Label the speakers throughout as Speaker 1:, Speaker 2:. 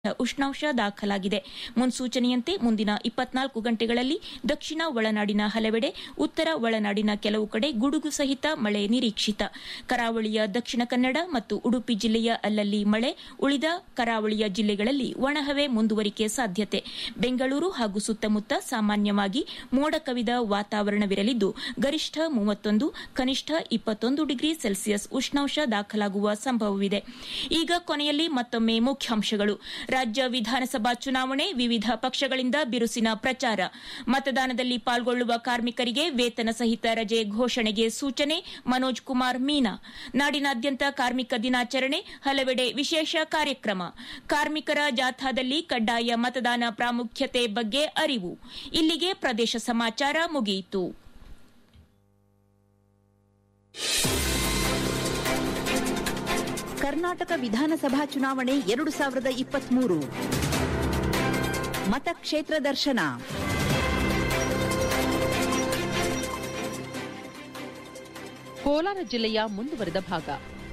Speaker 1: ಉಷ್ಣಾಂಶ ದಾಖಲಾಗಿದೆ ಮುನ್ಸೂಚನೆಯಂತೆ ಮುಂದಿನ ಇಪ್ಪತ್ನಾಲ್ಕು ಗಂಟೆಗಳಲ್ಲಿ ದಕ್ಷಿಣ ಒಳನಾಡಿನ ಹಲವೆಡೆ ಉತ್ತರ ಒಳನಾಡಿನ ಕೆಲವು ಕಡೆ ಗುಡುಗು ಸಹಿತ ಮಳೆ ನಿರೀಕ್ಷಿತ ಕರಾವಳಿಯ ದಕ್ಷಿಣ ಕನ್ನಡ ಮತ್ತು ಉಡುಪಿ ಜಿಲ್ಲೆಯ ಅಲ್ಲಲ್ಲಿ ಮಳೆ ಉಳಿದ ಕರಾವಳಿಯ ಜಿಲ್ಲೆಗಳಲ್ಲಿ ಒಣಹವೆ ಮುಂದುವರಿಕೆ ಸಾಧ್ಯತೆ ಬೆಂಗಳೂರು ಹಾಗೂ ಸುತ್ತಮುತ್ತ ಸಾಮಾನ್ಯವಾಗಿ ಮೋಡ ಕವಿದ ವಾತಾವರಣವಿರಲಿದ್ದು ಗರಿಷ್ಠ ಮೂವತ್ತೊಂದು ಕನಿಷ್ಠ ಇಪ್ಪತ್ತೊಂದು ಡಿಗ್ರಿ ಸೆಲ್ಸಿಯಸ್ ಉಷ್ಣಾಂಶ ದಾಖಲಾಗುವ ಸಂಭವವಿದೆ ಈಗ ಕೊನೆಯಲ್ಲಿ ಮತ್ತೊಮ್ಮೆ ಮುಖ್ಯಾಂಶಗಳು ರಾಜ್ಯ ವಿಧಾನಸಭಾ ಚುನಾವಣೆ ವಿವಿಧ ಪಕ್ಷಗಳಿಂದ ಬಿರುಸಿನ ಪ್ರಚಾರ ಮತದಾನದಲ್ಲಿ ಪಾಲ್ಗೊಳ್ಳುವ ಕಾರ್ಮಿಕರಿಗೆ ವೇತನ ಸಹಿತ ರಜೆ ಘೋಷಣೆಗೆ ಸೂಚನೆ ಮನೋಜ್ ಕುಮಾರ್ ಮೀನಾ ನಾಡಿನಾದ್ಯಂತ ಕಾರ್ಮಿಕ ದಿನಾಚರಣೆ ಹಲವೆಡೆ ವಿಶೇಷ ಕಾರ್ಯಕ್ರಮ ಕಾರ್ಮಿಕರ ಜಾಥಾದಲ್ಲಿ ಕಡ್ಡಾಯ ಮತದಾನ ಪ್ರಾಮುಖ್ಯತೆ ಬಗ್ಗೆ ಅರಿವು ಇಲ್ಲಿಗೆ ಪ್ರದೇಶ ಸಮಾಚಾರ ಮುಗಿಯಿತು
Speaker 2: ಕರ್ನಾಟಕ ವಿಧಾನಸಭಾ ಚುನಾವಣೆ ಎರಡು ಸಾವಿರದ ಇಪ್ಪತ್ಮೂರು ಮತಕ್ಷೇತ್ರ ದರ್ಶನ
Speaker 3: ಕೋಲಾರ ಜಿಲ್ಲೆಯ ಮುಂದುವರೆದ ಭಾಗ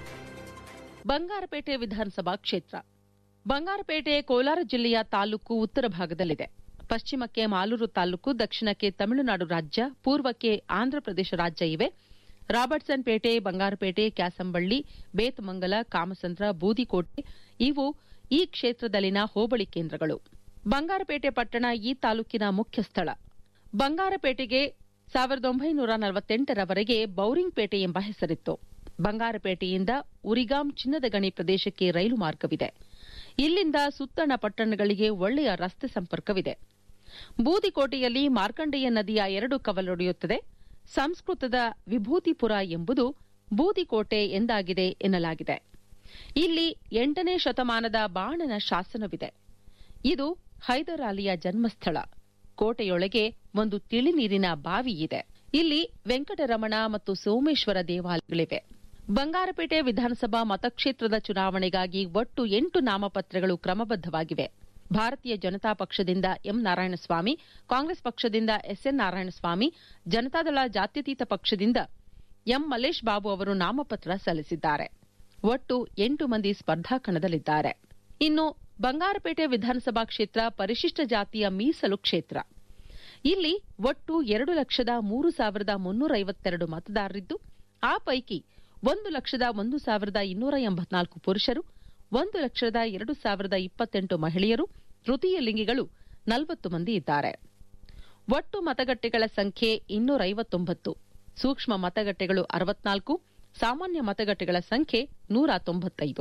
Speaker 3: ಬಂಗಾರಪೇಟೆ ವಿಧಾನಸಭಾ ಕ್ಷೇತ್ರ ಬಂಗಾರಪೇಟೆ ಕೋಲಾರ ಜಿಲ್ಲೆಯ ತಾಲೂಕು ಉತ್ತರ ಭಾಗದಲ್ಲಿದೆ ಪಶ್ಚಿಮಕ್ಕೆ ಮಾಲೂರು ತಾಲೂಕು ದಕ್ಷಿಣಕ್ಕೆ ತಮಿಳುನಾಡು ರಾಜ್ಯ ಪೂರ್ವಕ್ಕೆ ಆಂಧ್ರಪ್ರದೇಶ ರಾಜ್ಯ ಇವೆ ರಾಬರ್ಟ್ಸನ್ ಪೇಟೆ ಬಂಗಾರಪೇಟೆ ಕ್ಯಾಸಂಬಳ್ಳಿ ಬೇತಮಂಗಲ ಕಾಮಸಂದ್ರ ಬೂದಿಕೋಟೆ ಇವು ಈ ಕ್ಷೇತ್ರದಲ್ಲಿನ ಹೋಬಳಿ ಕೇಂದ್ರಗಳು ಬಂಗಾರಪೇಟೆ ಪಟ್ಟಣ ಈ ತಾಲೂಕಿನ ಮುಖ್ಯ ಸ್ಥಳ ಬಂಗಾರಪೇಟೆಗೆ ಸಾವಿರದ ಒಂಬೈನೂರ ನಲವತ್ತೆಂಟರವರೆಗೆ ಬೌರಿಂಗ್ ಪೇಟೆ ಎಂಬ ಹೆಸರಿತ್ತು ಬಂಗಾರಪೇಟೆಯಿಂದ ಉರಿಗಾಂ ಚಿನ್ನದ ಗಣಿ ಪ್ರದೇಶಕ್ಕೆ ರೈಲು ಮಾರ್ಗವಿದೆ ಇಲ್ಲಿಂದ ಸುತ್ತಣ ಪಟ್ಟಣಗಳಿಗೆ ಒಳ್ಳೆಯ ರಸ್ತೆ ಸಂಪರ್ಕವಿದೆ ಬೂದಿಕೋಟೆಯಲ್ಲಿ ಮಾರ್ಕಂಡೇಯ ನದಿಯ ಎರಡು ಕವಲೊಡೆಯುತ್ತದೆ ಸಂಸ್ಕೃತದ ವಿಭೂತಿಪುರ ಎಂಬುದು ಬೂದಿಕೋಟೆ ಎಂದಾಗಿದೆ ಎನ್ನಲಾಗಿದೆ ಇಲ್ಲಿ ಎಂಟನೇ ಶತಮಾನದ ಬಾಣನ ಶಾಸನವಿದೆ ಇದು ಹೈದರ್ ಅಲಿಯ ಜನ್ಮಸ್ಥಳ ಕೋಟೆಯೊಳಗೆ ಒಂದು ತಿಳಿ ನೀರಿನ ಬಾವಿ ಇದೆ ಇಲ್ಲಿ ವೆಂಕಟರಮಣ ಮತ್ತು ಸೋಮೇಶ್ವರ ದೇವಾಲಯಗಳಿವೆ ಬಂಗಾರಪೇಟೆ ವಿಧಾನಸಭಾ ಮತಕ್ಷೇತ್ರದ ಚುನಾವಣೆಗಾಗಿ ಒಟ್ಟು ಎಂಟು ನಾಮಪತ್ರಗಳು ಕ್ರಮಬದ್ದವಾಗಿವೆ ಭಾರತೀಯ ಜನತಾ ಪಕ್ಷದಿಂದ ಎಂ ನಾರಾಯಣಸ್ವಾಮಿ ಕಾಂಗ್ರೆಸ್ ಪಕ್ಷದಿಂದ ಎಸ್ಎನ್ ನಾರಾಯಣಸ್ವಾಮಿ ಜನತಾದಳ ಜಾತ್ಯತೀತ ಪಕ್ಷದಿಂದ ಎಂ ಮಲ್ಲೇಶ್ ಬಾಬು ಅವರು ನಾಮಪತ್ರ ಸಲ್ಲಿಸಿದ್ದಾರೆ ಒಟ್ಟು ಎಂಟು ಮಂದಿ ಸ್ಪರ್ಧಾ ಕಣದಲ್ಲಿದ್ದಾರೆ ಇನ್ನು ಬಂಗಾರಪೇಟೆ ವಿಧಾನಸಭಾ ಕ್ಷೇತ್ರ ಪರಿಶಿಷ್ಟ ಜಾತಿಯ ಮೀಸಲು ಕ್ಷೇತ್ರ ಇಲ್ಲಿ ಒಟ್ಟು ಎರಡು ಲಕ್ಷದ ಮೂರು ಸಾವಿರದ ಮುನ್ನೂರ ಐವತ್ತೆರಡು ಮತದಾರರಿದ್ದು ಆ ಪೈಕಿ ಒಂದು ಲಕ್ಷದ ಒಂದು ಸಾವಿರದ ಇನ್ನೂರ ಎಂಬತ್ನಾಲ್ಕು ಪುರುಷರು ಒಂದು ಲಕ್ಷದ ಎರಡು ಸಾವಿರದ ಇಪ್ಪತ್ತೆಂಟು ಮಹಿಳೆಯರು ತೃತೀಯ ಲಿಂಗಿಗಳು ನಲವತ್ತು ಮಂದಿ ಇದ್ದಾರೆ ಒಟ್ಟು ಮತಗಟ್ಟೆಗಳ ಸಂಖ್ಯೆ ಇನ್ನೂರ ಐವತ್ತೊಂಬತ್ತು ಸೂಕ್ಷ್ಮ ಮತಗಟ್ಟೆಗಳು ಅರವತ್ನಾಲ್ಕು ಸಾಮಾನ್ಯ ಮತಗಟ್ಟೆಗಳ ಸಂಖ್ಯೆ ನೂರ ತೊಂಬತ್ತೈದು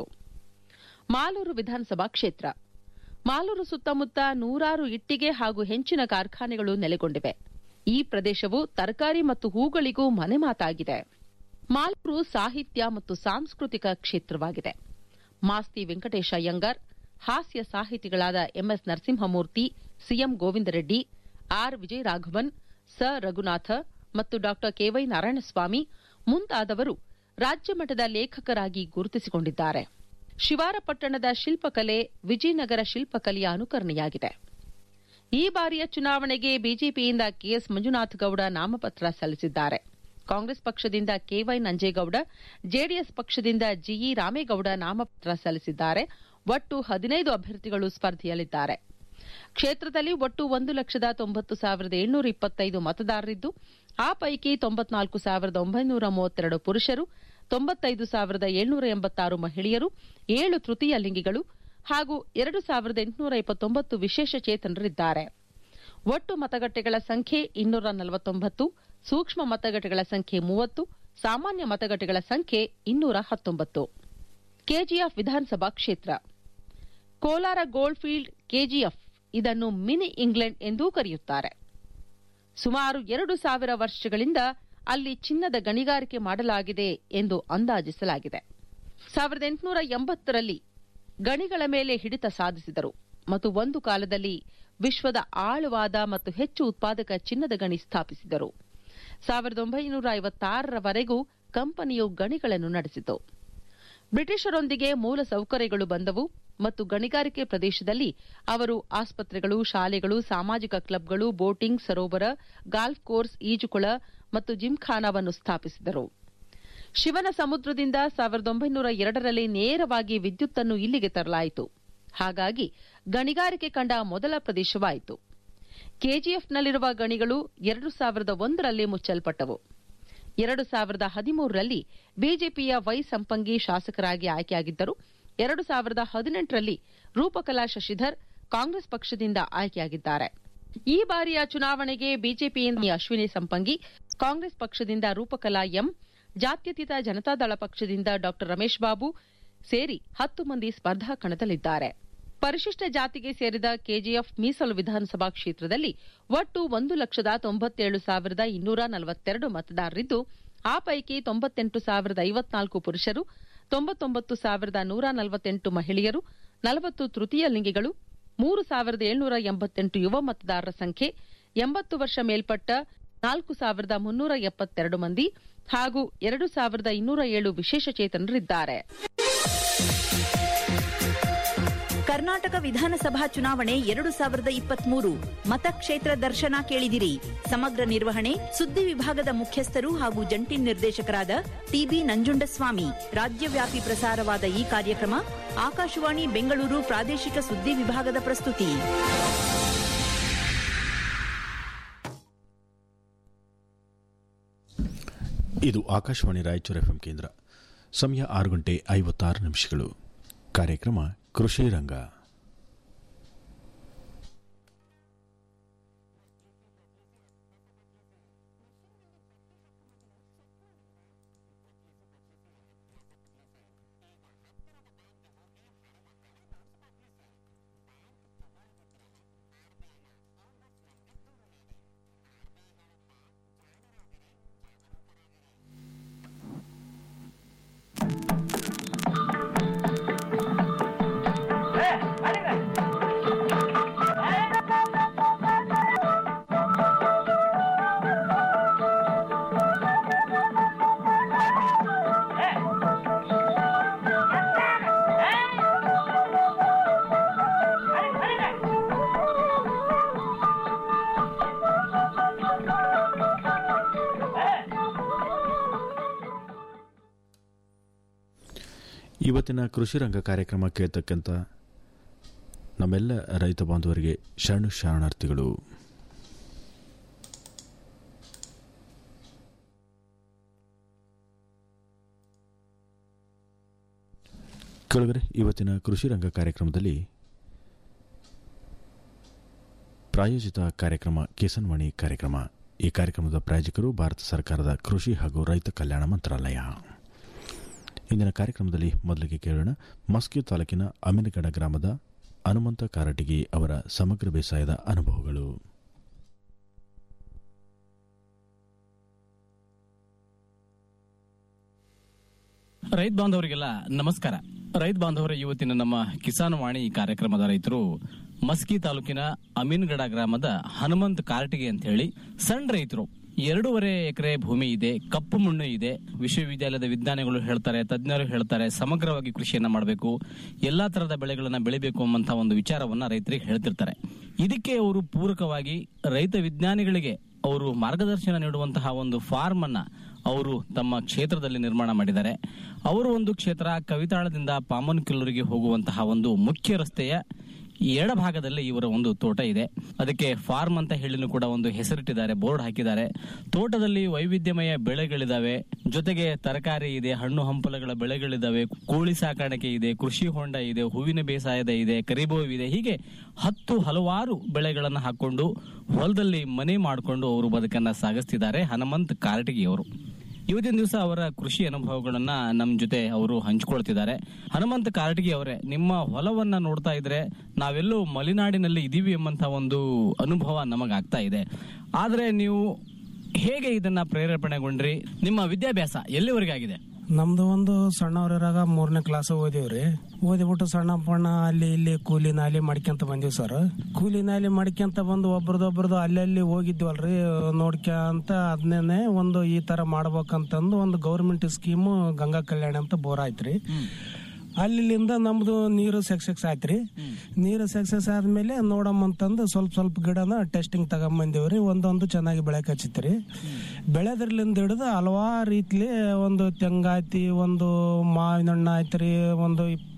Speaker 3: ಮಾಲೂರು ವಿಧಾನಸಭಾ ಕ್ಷೇತ್ರ ಮಾಲೂರು ಸುತ್ತಮುತ್ತ ನೂರಾರು ಇಟ್ಟಿಗೆ ಹಾಗೂ ಹೆಂಚಿನ ಕಾರ್ಖಾನೆಗಳು ನೆಲೆಗೊಂಡಿವೆ ಈ ಪ್ರದೇಶವು ತರಕಾರಿ ಮತ್ತು ಹೂಗಳಿಗೂ ಮನೆಮಾತಾಗಿದೆ ಮಾಲೂರು ಸಾಹಿತ್ಯ ಮತ್ತು ಸಾಂಸ್ಕೃತಿಕ ಕ್ಷೇತ್ರವಾಗಿದೆ ಮಾಸ್ತಿ ವೆಂಕಟೇಶ ಅಯ್ಯಂಗಾರ್ ಹಾಸ್ಯ ಸಾಹಿತಿಗಳಾದ MS Narasimhamurthy CM Govindareddy R Vijayaraghavan ಸ ರಘುನಾಥ ಮತ್ತು ಡಾ ಕೆವೈ ನಾರಾಯಣಸ್ವಾಮಿ ಮುಂತಾದವರು ರಾಜ್ಯಮಟ್ಟದ ಲೇಖಕರಾಗಿ ಗುರುತಿಸಿಕೊಂಡಿದ್ದಾರೆ ಶಿವಾರಪಟ್ಟಣದ ಶಿಲ್ಪಕಲೆ ವಿಜಯನಗರ ಶಿಲ್ಪಕಲೆಯ ಅನುಕರಣೆಯಾಗಿದೆ ಈ ಬಾರಿಯ ಚುನಾವಣೆಗೆ ಬಿಜೆಪಿಯಿಂದ ಕೆಎಸ್ ಮಂಜುನಾಥ್ ಗೌಡ ನಾಮಪತ್ರ ಸಲ್ಲಿಸಿದ್ದಾರೆ ಕಾಂಗ್ರೆಸ್ ಪಕ್ಷದಿಂದ ಕೆವೈ ನಂಜೇಗೌಡ ಜೆಡಿಎಸ್ ಪಕ್ಷದಿಂದ ಜಿಇ ರಾಮೇಗೌಡ ನಾಮಪತ್ರ ಸಲ್ಲಿಸಿದ್ದಾರೆ ಒಟ್ಟು ಹದಿನೈದು ಅಭ್ಯರ್ಥಿಗಳು ಸ್ಪರ್ಧೆಯಲ್ಲಿದ್ದಾರೆ ಕ್ಷೇತ್ರದಲ್ಲಿ ಒಟ್ಟು ಒಂದು ಲಕ್ಷದ ತೊಂಬತ್ತು ಸಾವಿರದ ಏಳ್ನೂರ ಇಪ್ಪತ್ತೈದು ಮತದಾರರಿದ್ದು ಆ ಪೈಕಿ ತೊಂಬತ್ನಾಲ್ಕು ಸಾವಿರದ ಒಂಬೈನೂರ ಮೂವತ್ತೆರಡು ಪುರುಷರು ತೊಂಬತ್ತೈದು ಸಾವಿರದ ಏಳ್ನೂರ ಎಂಬತ್ತಾರು ಮಹಿಳೆಯರು ಏಳು ತೃತೀಯ ಲಿಂಗಿಗಳು ಹಾಗೂ ಎರಡು ಸಾವಿರದ ಎಂಟುನೂರ ಇಪ್ಪತ್ತೊಂಬತ್ತು ವಿಶೇಷ ಚೇತನರಿದ್ದಾರೆ ಒಟ್ಟು ಮತಗಟ್ಟೆಗಳ ಸಂಖ್ಯೆ ಇನ್ನೂರ ನಲವತ್ತೊಂಬತ್ತು ಸೂಕ್ಷ್ಮ ಮತಗಟ್ಟೆಗಳ ಸಂಖ್ಯೆ ಮೂವತ್ತು ಸಾಮಾನ್ಯ ಮತಗಟ್ಟೆಗಳ ಸಂಖ್ಯೆ ಇನ್ನೂರ ಹತ್ತೊಂಬತ್ತು ಕೆಜಿಎಫ್ ವಿಧಾನಸಭಾ ಕ್ಷೇತ್ರ ಕೋಲಾರ ಗೋಲ್ಡ್ ಫೀಲ್ಡ್ ಕೆಜಿಎಫ್ ಇದನ್ನು ಮಿನಿ ಇಂಗ್ಲೆಂಡ್ ಎಂದೂ ಕರೆಯುತ್ತಾರೆ ಸುಮಾರು ಎರಡು ಸಾವಿರ ವರ್ಷಗಳಿಂದ ಅಲ್ಲಿ ಚಿನ್ನದ ಗಣಿಗಾರಿಕೆ ಮಾಡಲಾಗಿದೆ ಎಂದು ಅಂದಾಜಿಸಲಾಗಿದೆ ಸಾವಿರದ ಎಂಟುನೂರ ಎಂಬತ್ತರಲ್ಲಿ ಗಣಿಗಳ ಮೇಲೆ ಹಿಡಿತ ಸಾಧಿಸಿದರು ಮತ್ತು ಒಂದು ಕಾಲದಲ್ಲಿ ವಿಶ್ವದ ಆಳವಾದ ಮತ್ತು ಹೆಚ್ಚು ಉತ್ಪಾದಕ ಚಿನ್ನದ ಗಣಿ ಸ್ಥಾಪಿಸಿದರು ಸಾವಿರದ ಒಂಬೈನೂರ ಐವತ್ತಾರರವರೆಗೂ ಕಂಪನಿಯು ಗಣಿಗಳನ್ನು ನಡೆಸಿತು ಬ್ರಿಟಿಷರೊಂದಿಗೆ ಮೂಲ ಸೌಕರ್ಯಗಳು ಬಂದವು ಮತ್ತು ಗಣಿಗಾರಿಕೆ ಪ್ರದೇಶದಲ್ಲಿ ಅವರು ಆಸ್ಪತ್ರೆಗಳು ಶಾಲೆಗಳು ಸಾಮಾಜಿಕ ಕ್ಲಬ್ಗಳು ಬೋಟಿಂಗ್ ಸರೋವರ ಗಾಲ್ಫ್ ಕೋರ್ಸ್ ಈಜುಕೊಳ ಮತ್ತು ಜಿಮ್ಖಾನಾವನ್ನು ಸ್ಥಾಪಿಸಿದರು ಶಿವನ ಸಮುದ್ರದಿಂದ ಸಾವಿರದ ಒಂಬೈನೂರ ಎರಡರಲ್ಲಿ ನೇರವಾಗಿ ವಿದ್ಯುತ್ತನ್ನು ಇಲ್ಲಿಗೆ ತರಲಾಯಿತು ಹಾಗಾಗಿ ಗಣಿಗಾರಿಕೆ ಕಂಡ ಮೊದಲ ಪ್ರದೇಶವಾಯಿತು ಕೆಜಿಎಫ್ನಲ್ಲಿರುವ ಗಣಿಗಳು ಎರಡು ಸಾವಿರದ ಒಂದರಲ್ಲಿ ಮುಚ್ಚಲ್ಪಟ್ಟವು ಎರಡು ಸಾವಿರದ ಹದಿಮೂರರಲ್ಲಿ ಬಿಜೆಪಿಯ ವೈ ಸಂಪಂಗಿ ಶಾಸಕರಾಗಿ ಆಯ್ಕೆಯಾಗಿದ್ದರು ಎರಡು ಸಾವಿರದ ಹದಿನೆಂಟರಲ್ಲಿ ರೂಪಕಲಾ ಶಶಿಧರ್ ಕಾಂಗ್ರೆಸ್ ಪಕ್ಷದಿಂದ ಆಯ್ಕೆಯಾಗಿದ್ದಾರೆ ಈ ಬಾರಿಯ ಚುನಾವಣೆಗೆ ಬಿಜೆಪಿಯಿಂದ ಅಶ್ವಿನಿ ಸಂಪಂಗಿ ಕಾಂಗ್ರೆಸ್ ಪಕ್ಷದಿಂದ ರೂಪಕಲಾ ಎಂ ಜಾತ್ಯತೀತ ಜನತಾದಳ ಪಕ್ಷದಿಂದ ಡಾ ರಮೇಶ್ ಬಾಬು ಸೇರಿ ಹತ್ತು ಮಂದಿ ಸ್ಪರ್ಧಾ ಕಣದಲ್ಲಿದ್ದಾರೆ ಪರಿಶಿಷ್ಟ ಜಾತಿಗೆ ಸೇರಿದ ಕೆಜಿಎಫ್ ಮೀಸಲು ವಿಧಾನಸಭಾ ಕ್ಷೇತ್ರದಲ್ಲಿ ಒಟ್ಟು ಒಂದು ಲಕ್ಷದ ತೊಂಬತ್ತೇಳು ಸಾವಿರದ ಇನ್ನೂರ ನಲವತ್ತೆರಡು ಮತದಾರರಿದ್ದು ಆ ಪೈಕಿ ತೊಂಬತ್ತೆಂಟು ಸಾವಿರದ ಐವತ್ನಾಲ್ಕು ಪುರುಷರು ತೊಂಬತ್ತೊಂಬತ್ತು ಸಾವಿರದ ನೂರ ನಲವತ್ತೆಂಟು ಮಹಿಳೆಯರು ನಲವತ್ತು ತೃತೀಯ ಲಿಂಗಿಗಳು ಮೂರು ಸಾವಿರದ ಏಳ್ನೂರ ಎಂಬತ್ತೆಂಟು ಯುವ ಮತದಾರರ ಸಂಖ್ಯೆ ಎಂಬತ್ತು ವರ್ಷ ಮೇಲ್ಪಟ್ಟ ನಾಲ್ಕು ಸಾವಿರದ ಮುನ್ನೂರ ಎಪ್ಪತ್ತೆರಡು ಮಂದಿ ಹಾಗೂ ಎರಡು ಸಾವಿರದ ಇನ್ನೂರ ಏಳು ವಿಶೇಷಚೇತನರಿದ್ದಾರೆ
Speaker 2: ಕರ್ನಾಟಕ ವಿಧಾನಸಭಾ ಚುನಾವಣೆ ಎರಡು ಸಾವಿರದ ಇಪ್ಪತ್ಮೂರು ಮತಕ್ಷೇತ್ರ ದರ್ಶನ ಕೇಳಿದಿರಿ ಸಮಗ್ರ ನಿರ್ವಹಣೆ ಸುದ್ದಿ ವಿಭಾಗದ ಮುಖ್ಯಸ್ಥರು ಹಾಗೂ ಜಂಟಿ ನಿರ್ದೇಶಕರಾದ ಟಿಬಿ ನಂಜುಂಡಸ್ವಾಮಿ ರಾಜ್ಯವ್ಯಾಪಿ ಪ್ರಸಾರವಾದ ಈ ಕಾರ್ಯಕ್ರಮ ಆಕಾಶವಾಣಿ ಬೆಂಗಳೂರು ಪ್ರಾದೇಶಿಕ ಸುದ್ದಿ ವಿಭಾಗದ ಪ್ರಸ್ತುತಿ
Speaker 4: ಇದು ಆಕಾಶವಾಣಿ ರಾಯಚೂರು ಎಫ್ಎಂ ಕೇಂದ್ರ ಸಮಯ ಆರು ಗಂಟೆ ಐವತ್ತಾರು ನಿಮಿಷಗಳು ಕಾರ್ಯಕ್ರಮ ಕೃಷಿ ರಂಗ ಇವತ್ತಿನ ಕೃಷಿ ರಂಗ ಕಾರ್ಯಕ್ರಮ ಕೇಳ್ತಕ್ಕಂಥ ನಮ್ಮೆಲ್ಲ ರೈತ ಬಾಂಧವರಿಗೆ ಶರಣು ಶರಣಾರ್ಥಿಗಳು ಕೆಳಗರೆ ಇವತ್ತಿನ ಕೃಷಿ ರಂಗ ಕಾರ್ಯಕ್ರಮದಲ್ಲಿ ಪ್ರಾಯೋಜಿತ ಕಾರ್ಯಕ್ರಮ ಕಿಸಾನ್ವಾಣಿ ಕಾರ್ಯಕ್ರಮ ಈ ಕಾರ್ಯಕ್ರಮದ ಪ್ರಾಯೋಜಕರು ಭಾರತ ಸರ್ಕಾರದ ಕೃಷಿ ಹಾಗೂ ರೈತ ಕಲ್ಯಾಣ ಮಂತ್ರಾಲಯ ಇಂದಿನ ಕಾರ್ಯಕ್ರಮದಲ್ಲಿ ಮೊದಲಿಗೆ ಕೇಳೋಣ ಮಸ್ಕಿ ತಾಲೂಕಿನ ಅಮೀನಗಡ ಗ್ರಾಮದ ಹನುಮಂತ ಕಾರಟಗಿ ಅವರ ಸಮಗ್ರ ಬೇಸಾಯದ ಅನುಭವಗಳು
Speaker 5: ರೈತ ಬಾಂಧವರಿಗೆಲ್ಲ ನಮಸ್ಕಾರ ರೈತ ಬಾಂಧವರ ಇವತ್ತಿನ ನಮ್ಮ ಕಿಸಾನ್ ವಾಣಿ ಕಾರ್ಯಕ್ರಮದ ರೈತರು ಮಸ್ಕಿ ತಾಲೂಕಿನ ಅಮೀನ್ಗಡ ಗ್ರಾಮದ ಹನುಮಂತ್ ಕಾರ್ಟಿಗೆ ಅಂತ ಹೇಳಿ ಸಣ್ಣ ರೈತರು ಎರಡೂವರೆ ಎಕರೆ ಭೂಮಿ ಇದೆ ಕಪ್ಪು ಮಣ್ಣು ಇದೆ ವಿಶ್ವವಿದ್ಯಾಲಯದ ವಿಜ್ಞಾನಿಗಳು ಹೇಳ್ತಾರೆ ತಜ್ಞರು ಹೇಳ್ತಾರೆ ಸಮಗ್ರವಾಗಿ ಕೃಷಿಯನ್ನ ಮಾಡಬೇಕು ಎಲ್ಲಾ ತರದ ಬೆಳೆಗಳನ್ನ ಬೆಳಿಬೇಕು ಎಂಬಂತ ಒಂದು ವಿಚಾರವನ್ನ ರೈತರಿಗೆ ಹೇಳ್ತಿರ್ತಾರೆ ಇದಕ್ಕೆ ಅವರು ಪೂರಕವಾಗಿ ರೈತ ವಿಜ್ಞಾನಿಗಳಿಗೆ ಅವರು ಮಾರ್ಗದರ್ಶನ ನೀಡುವಂತಹ ಒಂದು ಫಾರ್ಮ್ ಅನ್ನ ಅವರು ತಮ್ಮ ಕ್ಷೇತ್ರದಲ್ಲಿ ನಿರ್ಮಾಣ ಮಾಡಿದ್ದಾರೆ ಅವರು ಒಂದು ಕ್ಷೇತ್ರ ಕವಿತಾಳದಿಂದ ಪಾಮನ್ ಕಿಲ್ಲೂರಿಗೆ ಹೋಗುವಂತಹ ಒಂದು ಮುಖ್ಯ ರಸ್ತೆಯ ಎಡಭಾಗದಲ್ಲಿ ಇವರ ಒಂದು ತೋಟ ಇದೆ ಅದಕ್ಕೆ ಫಾರ್ಮ್ ಅಂತ ಹೇಳಿನೂ ಕೂಡ ಒಂದು ಹೆಸರಿಟ್ಟಿದ್ದಾರೆ ಬೋರ್ಡ್ ಹಾಕಿದ್ದಾರೆ ತೋಟದಲ್ಲಿ ವೈವಿಧ್ಯಮಯ ಬೆಳೆಗಳಿದಾವೆ ಜೊತೆಗೆ ತರಕಾರಿ ಇದೆ ಹಣ್ಣು ಹಂಪಲುಗಳ ಬೆಳೆಗಳಿದಾವೆ ಕೋಳಿ ಸಾಕಾಣಿಕೆ ಇದೆ ಕೃಷಿ ಹೊಂಡ ಇದೆ ಹೂವಿನ ಬೇಸಾಯದ ಇದೆ ಕರಿಬೇವು ಇದೆ ಹೀಗೆ ಹತ್ತು ಹಲವಾರು ಬೆಳೆಗಳನ್ನು ಹಾಕೊಂಡು ಹೊಲದಲ್ಲಿ ಮನೆ ಮಾಡಿಕೊಂಡು ಅವರು ಬದುಕನ್ನ ಸಾಗಿಸ್ತಿದ್ದಾರೆ ಹನುಮಂತ್ ಕಾರಟಗಿ ಅವರು ಇವತ್ತಿನ ದಿವಸ ಅವರ ಕೃಷಿ ಅನುಭವಗಳನ್ನ ನಮ್ಮ ಜೊತೆ ಅವರು ಹಂಚ್ಕೊಳ್ತಿದ್ದಾರೆ ಹನುಮಂತ ಕಾರಟಗಿ ಅವರೇ ನಿಮ್ಮ ಹೊಲವನ್ನ ನೋಡ್ತಾ ಇದ್ರೆ ನಾವೆಲ್ಲೋ ಮಲೆನಾಡಿನಲ್ಲಿ ಇದೀವಿ ಎಂಬಂತ ಒಂದು ಅನುಭವ ನಮಗಾಗ್ತಾ ಇದೆ ಆದ್ರೆ ನೀವು ಹೇಗೆ ಇದನ್ನ ಪ್ರೇರೇಪಣೆಗೊಂಡ್ರಿ ನಿಮ್ಮ ವಿದ್ಯಾಭ್ಯಾಸ ಎಲ್ಲಿವರೆಗೆ ಆಗಿದೆ
Speaker 6: ನಮ್ದು ಒಂದು ಸಣ್ಣವ್ರಿರಾಗ ಮೂರನೇ ಕ್ಲಾಸ್ ಓದಿವ್ರಿ ಓದಿಬಿಟ್ಟು ಸಣ್ಣ ಪಣ್ಣ ಅಲ್ಲಿ ಇಲ್ಲಿ ಕೂಲಿ ನಾಲಿ ಮಾಡ್ಕೊಂತ ಬಂದಿವಿ ಸರ್ ಕೂಲಿ ನಾಲಿ ಮಾಡ್ಕೊಂತ ಬಂದು ಒಬ್ರದೊಬ್ರದ್ದು ಅಲ್ಲಲ್ಲಿ ಹೋಗಿದ್ವಲ್ರಿ ನೋಡ್ಕೊಂತ ಅದನ್ನೇ ಒಂದು ಈ ತರ ಮಾಡ್ಬೇಕಂತಂದು ಒಂದು ಗೌರ್ಮೆಂಟ್ ಸ್ಕೀಮು ಗಂಗಾ ಕಲ್ಯಾಣ ಅಂತ ಬೋರ್ ಆಯ್ತ್ರಿ ಅಲ್ಲಿಂದ ನಮ್ದು ನೀರು ಸಕ್ಸಸ್ ಆಯ್ತ್ರಿ ನೀರು ಸಕ್ಸಸ್ ಆದ್ಮೇಲೆ ನೋಡಮ್ಮ ಅಂತಂದು ಸ್ವಲ್ಪ ಸ್ವಲ್ಪ ಗಿಡನ ಟೆಸ್ಟಿಂಗ್ ತಗೊಂಬಂದಿವ್ರಿ ಒಂದೊಂದು ಚೆನ್ನಾಗಿ ಬೆಳಕ್ ಹಚ್ಚಿತ್ರಿ ಬೆಳೆದ್ರಲಿಂದ ಹಿಡಿದು ಹಲವಾರು ರೀತಿಲಿ ಒಂದು ತೆಂಗಾಯ್ತಿ ಒಂದು ಮಾವಿನ ಹಣ್ಣು ಆಯ್ತ್ರಿ ಒಂದು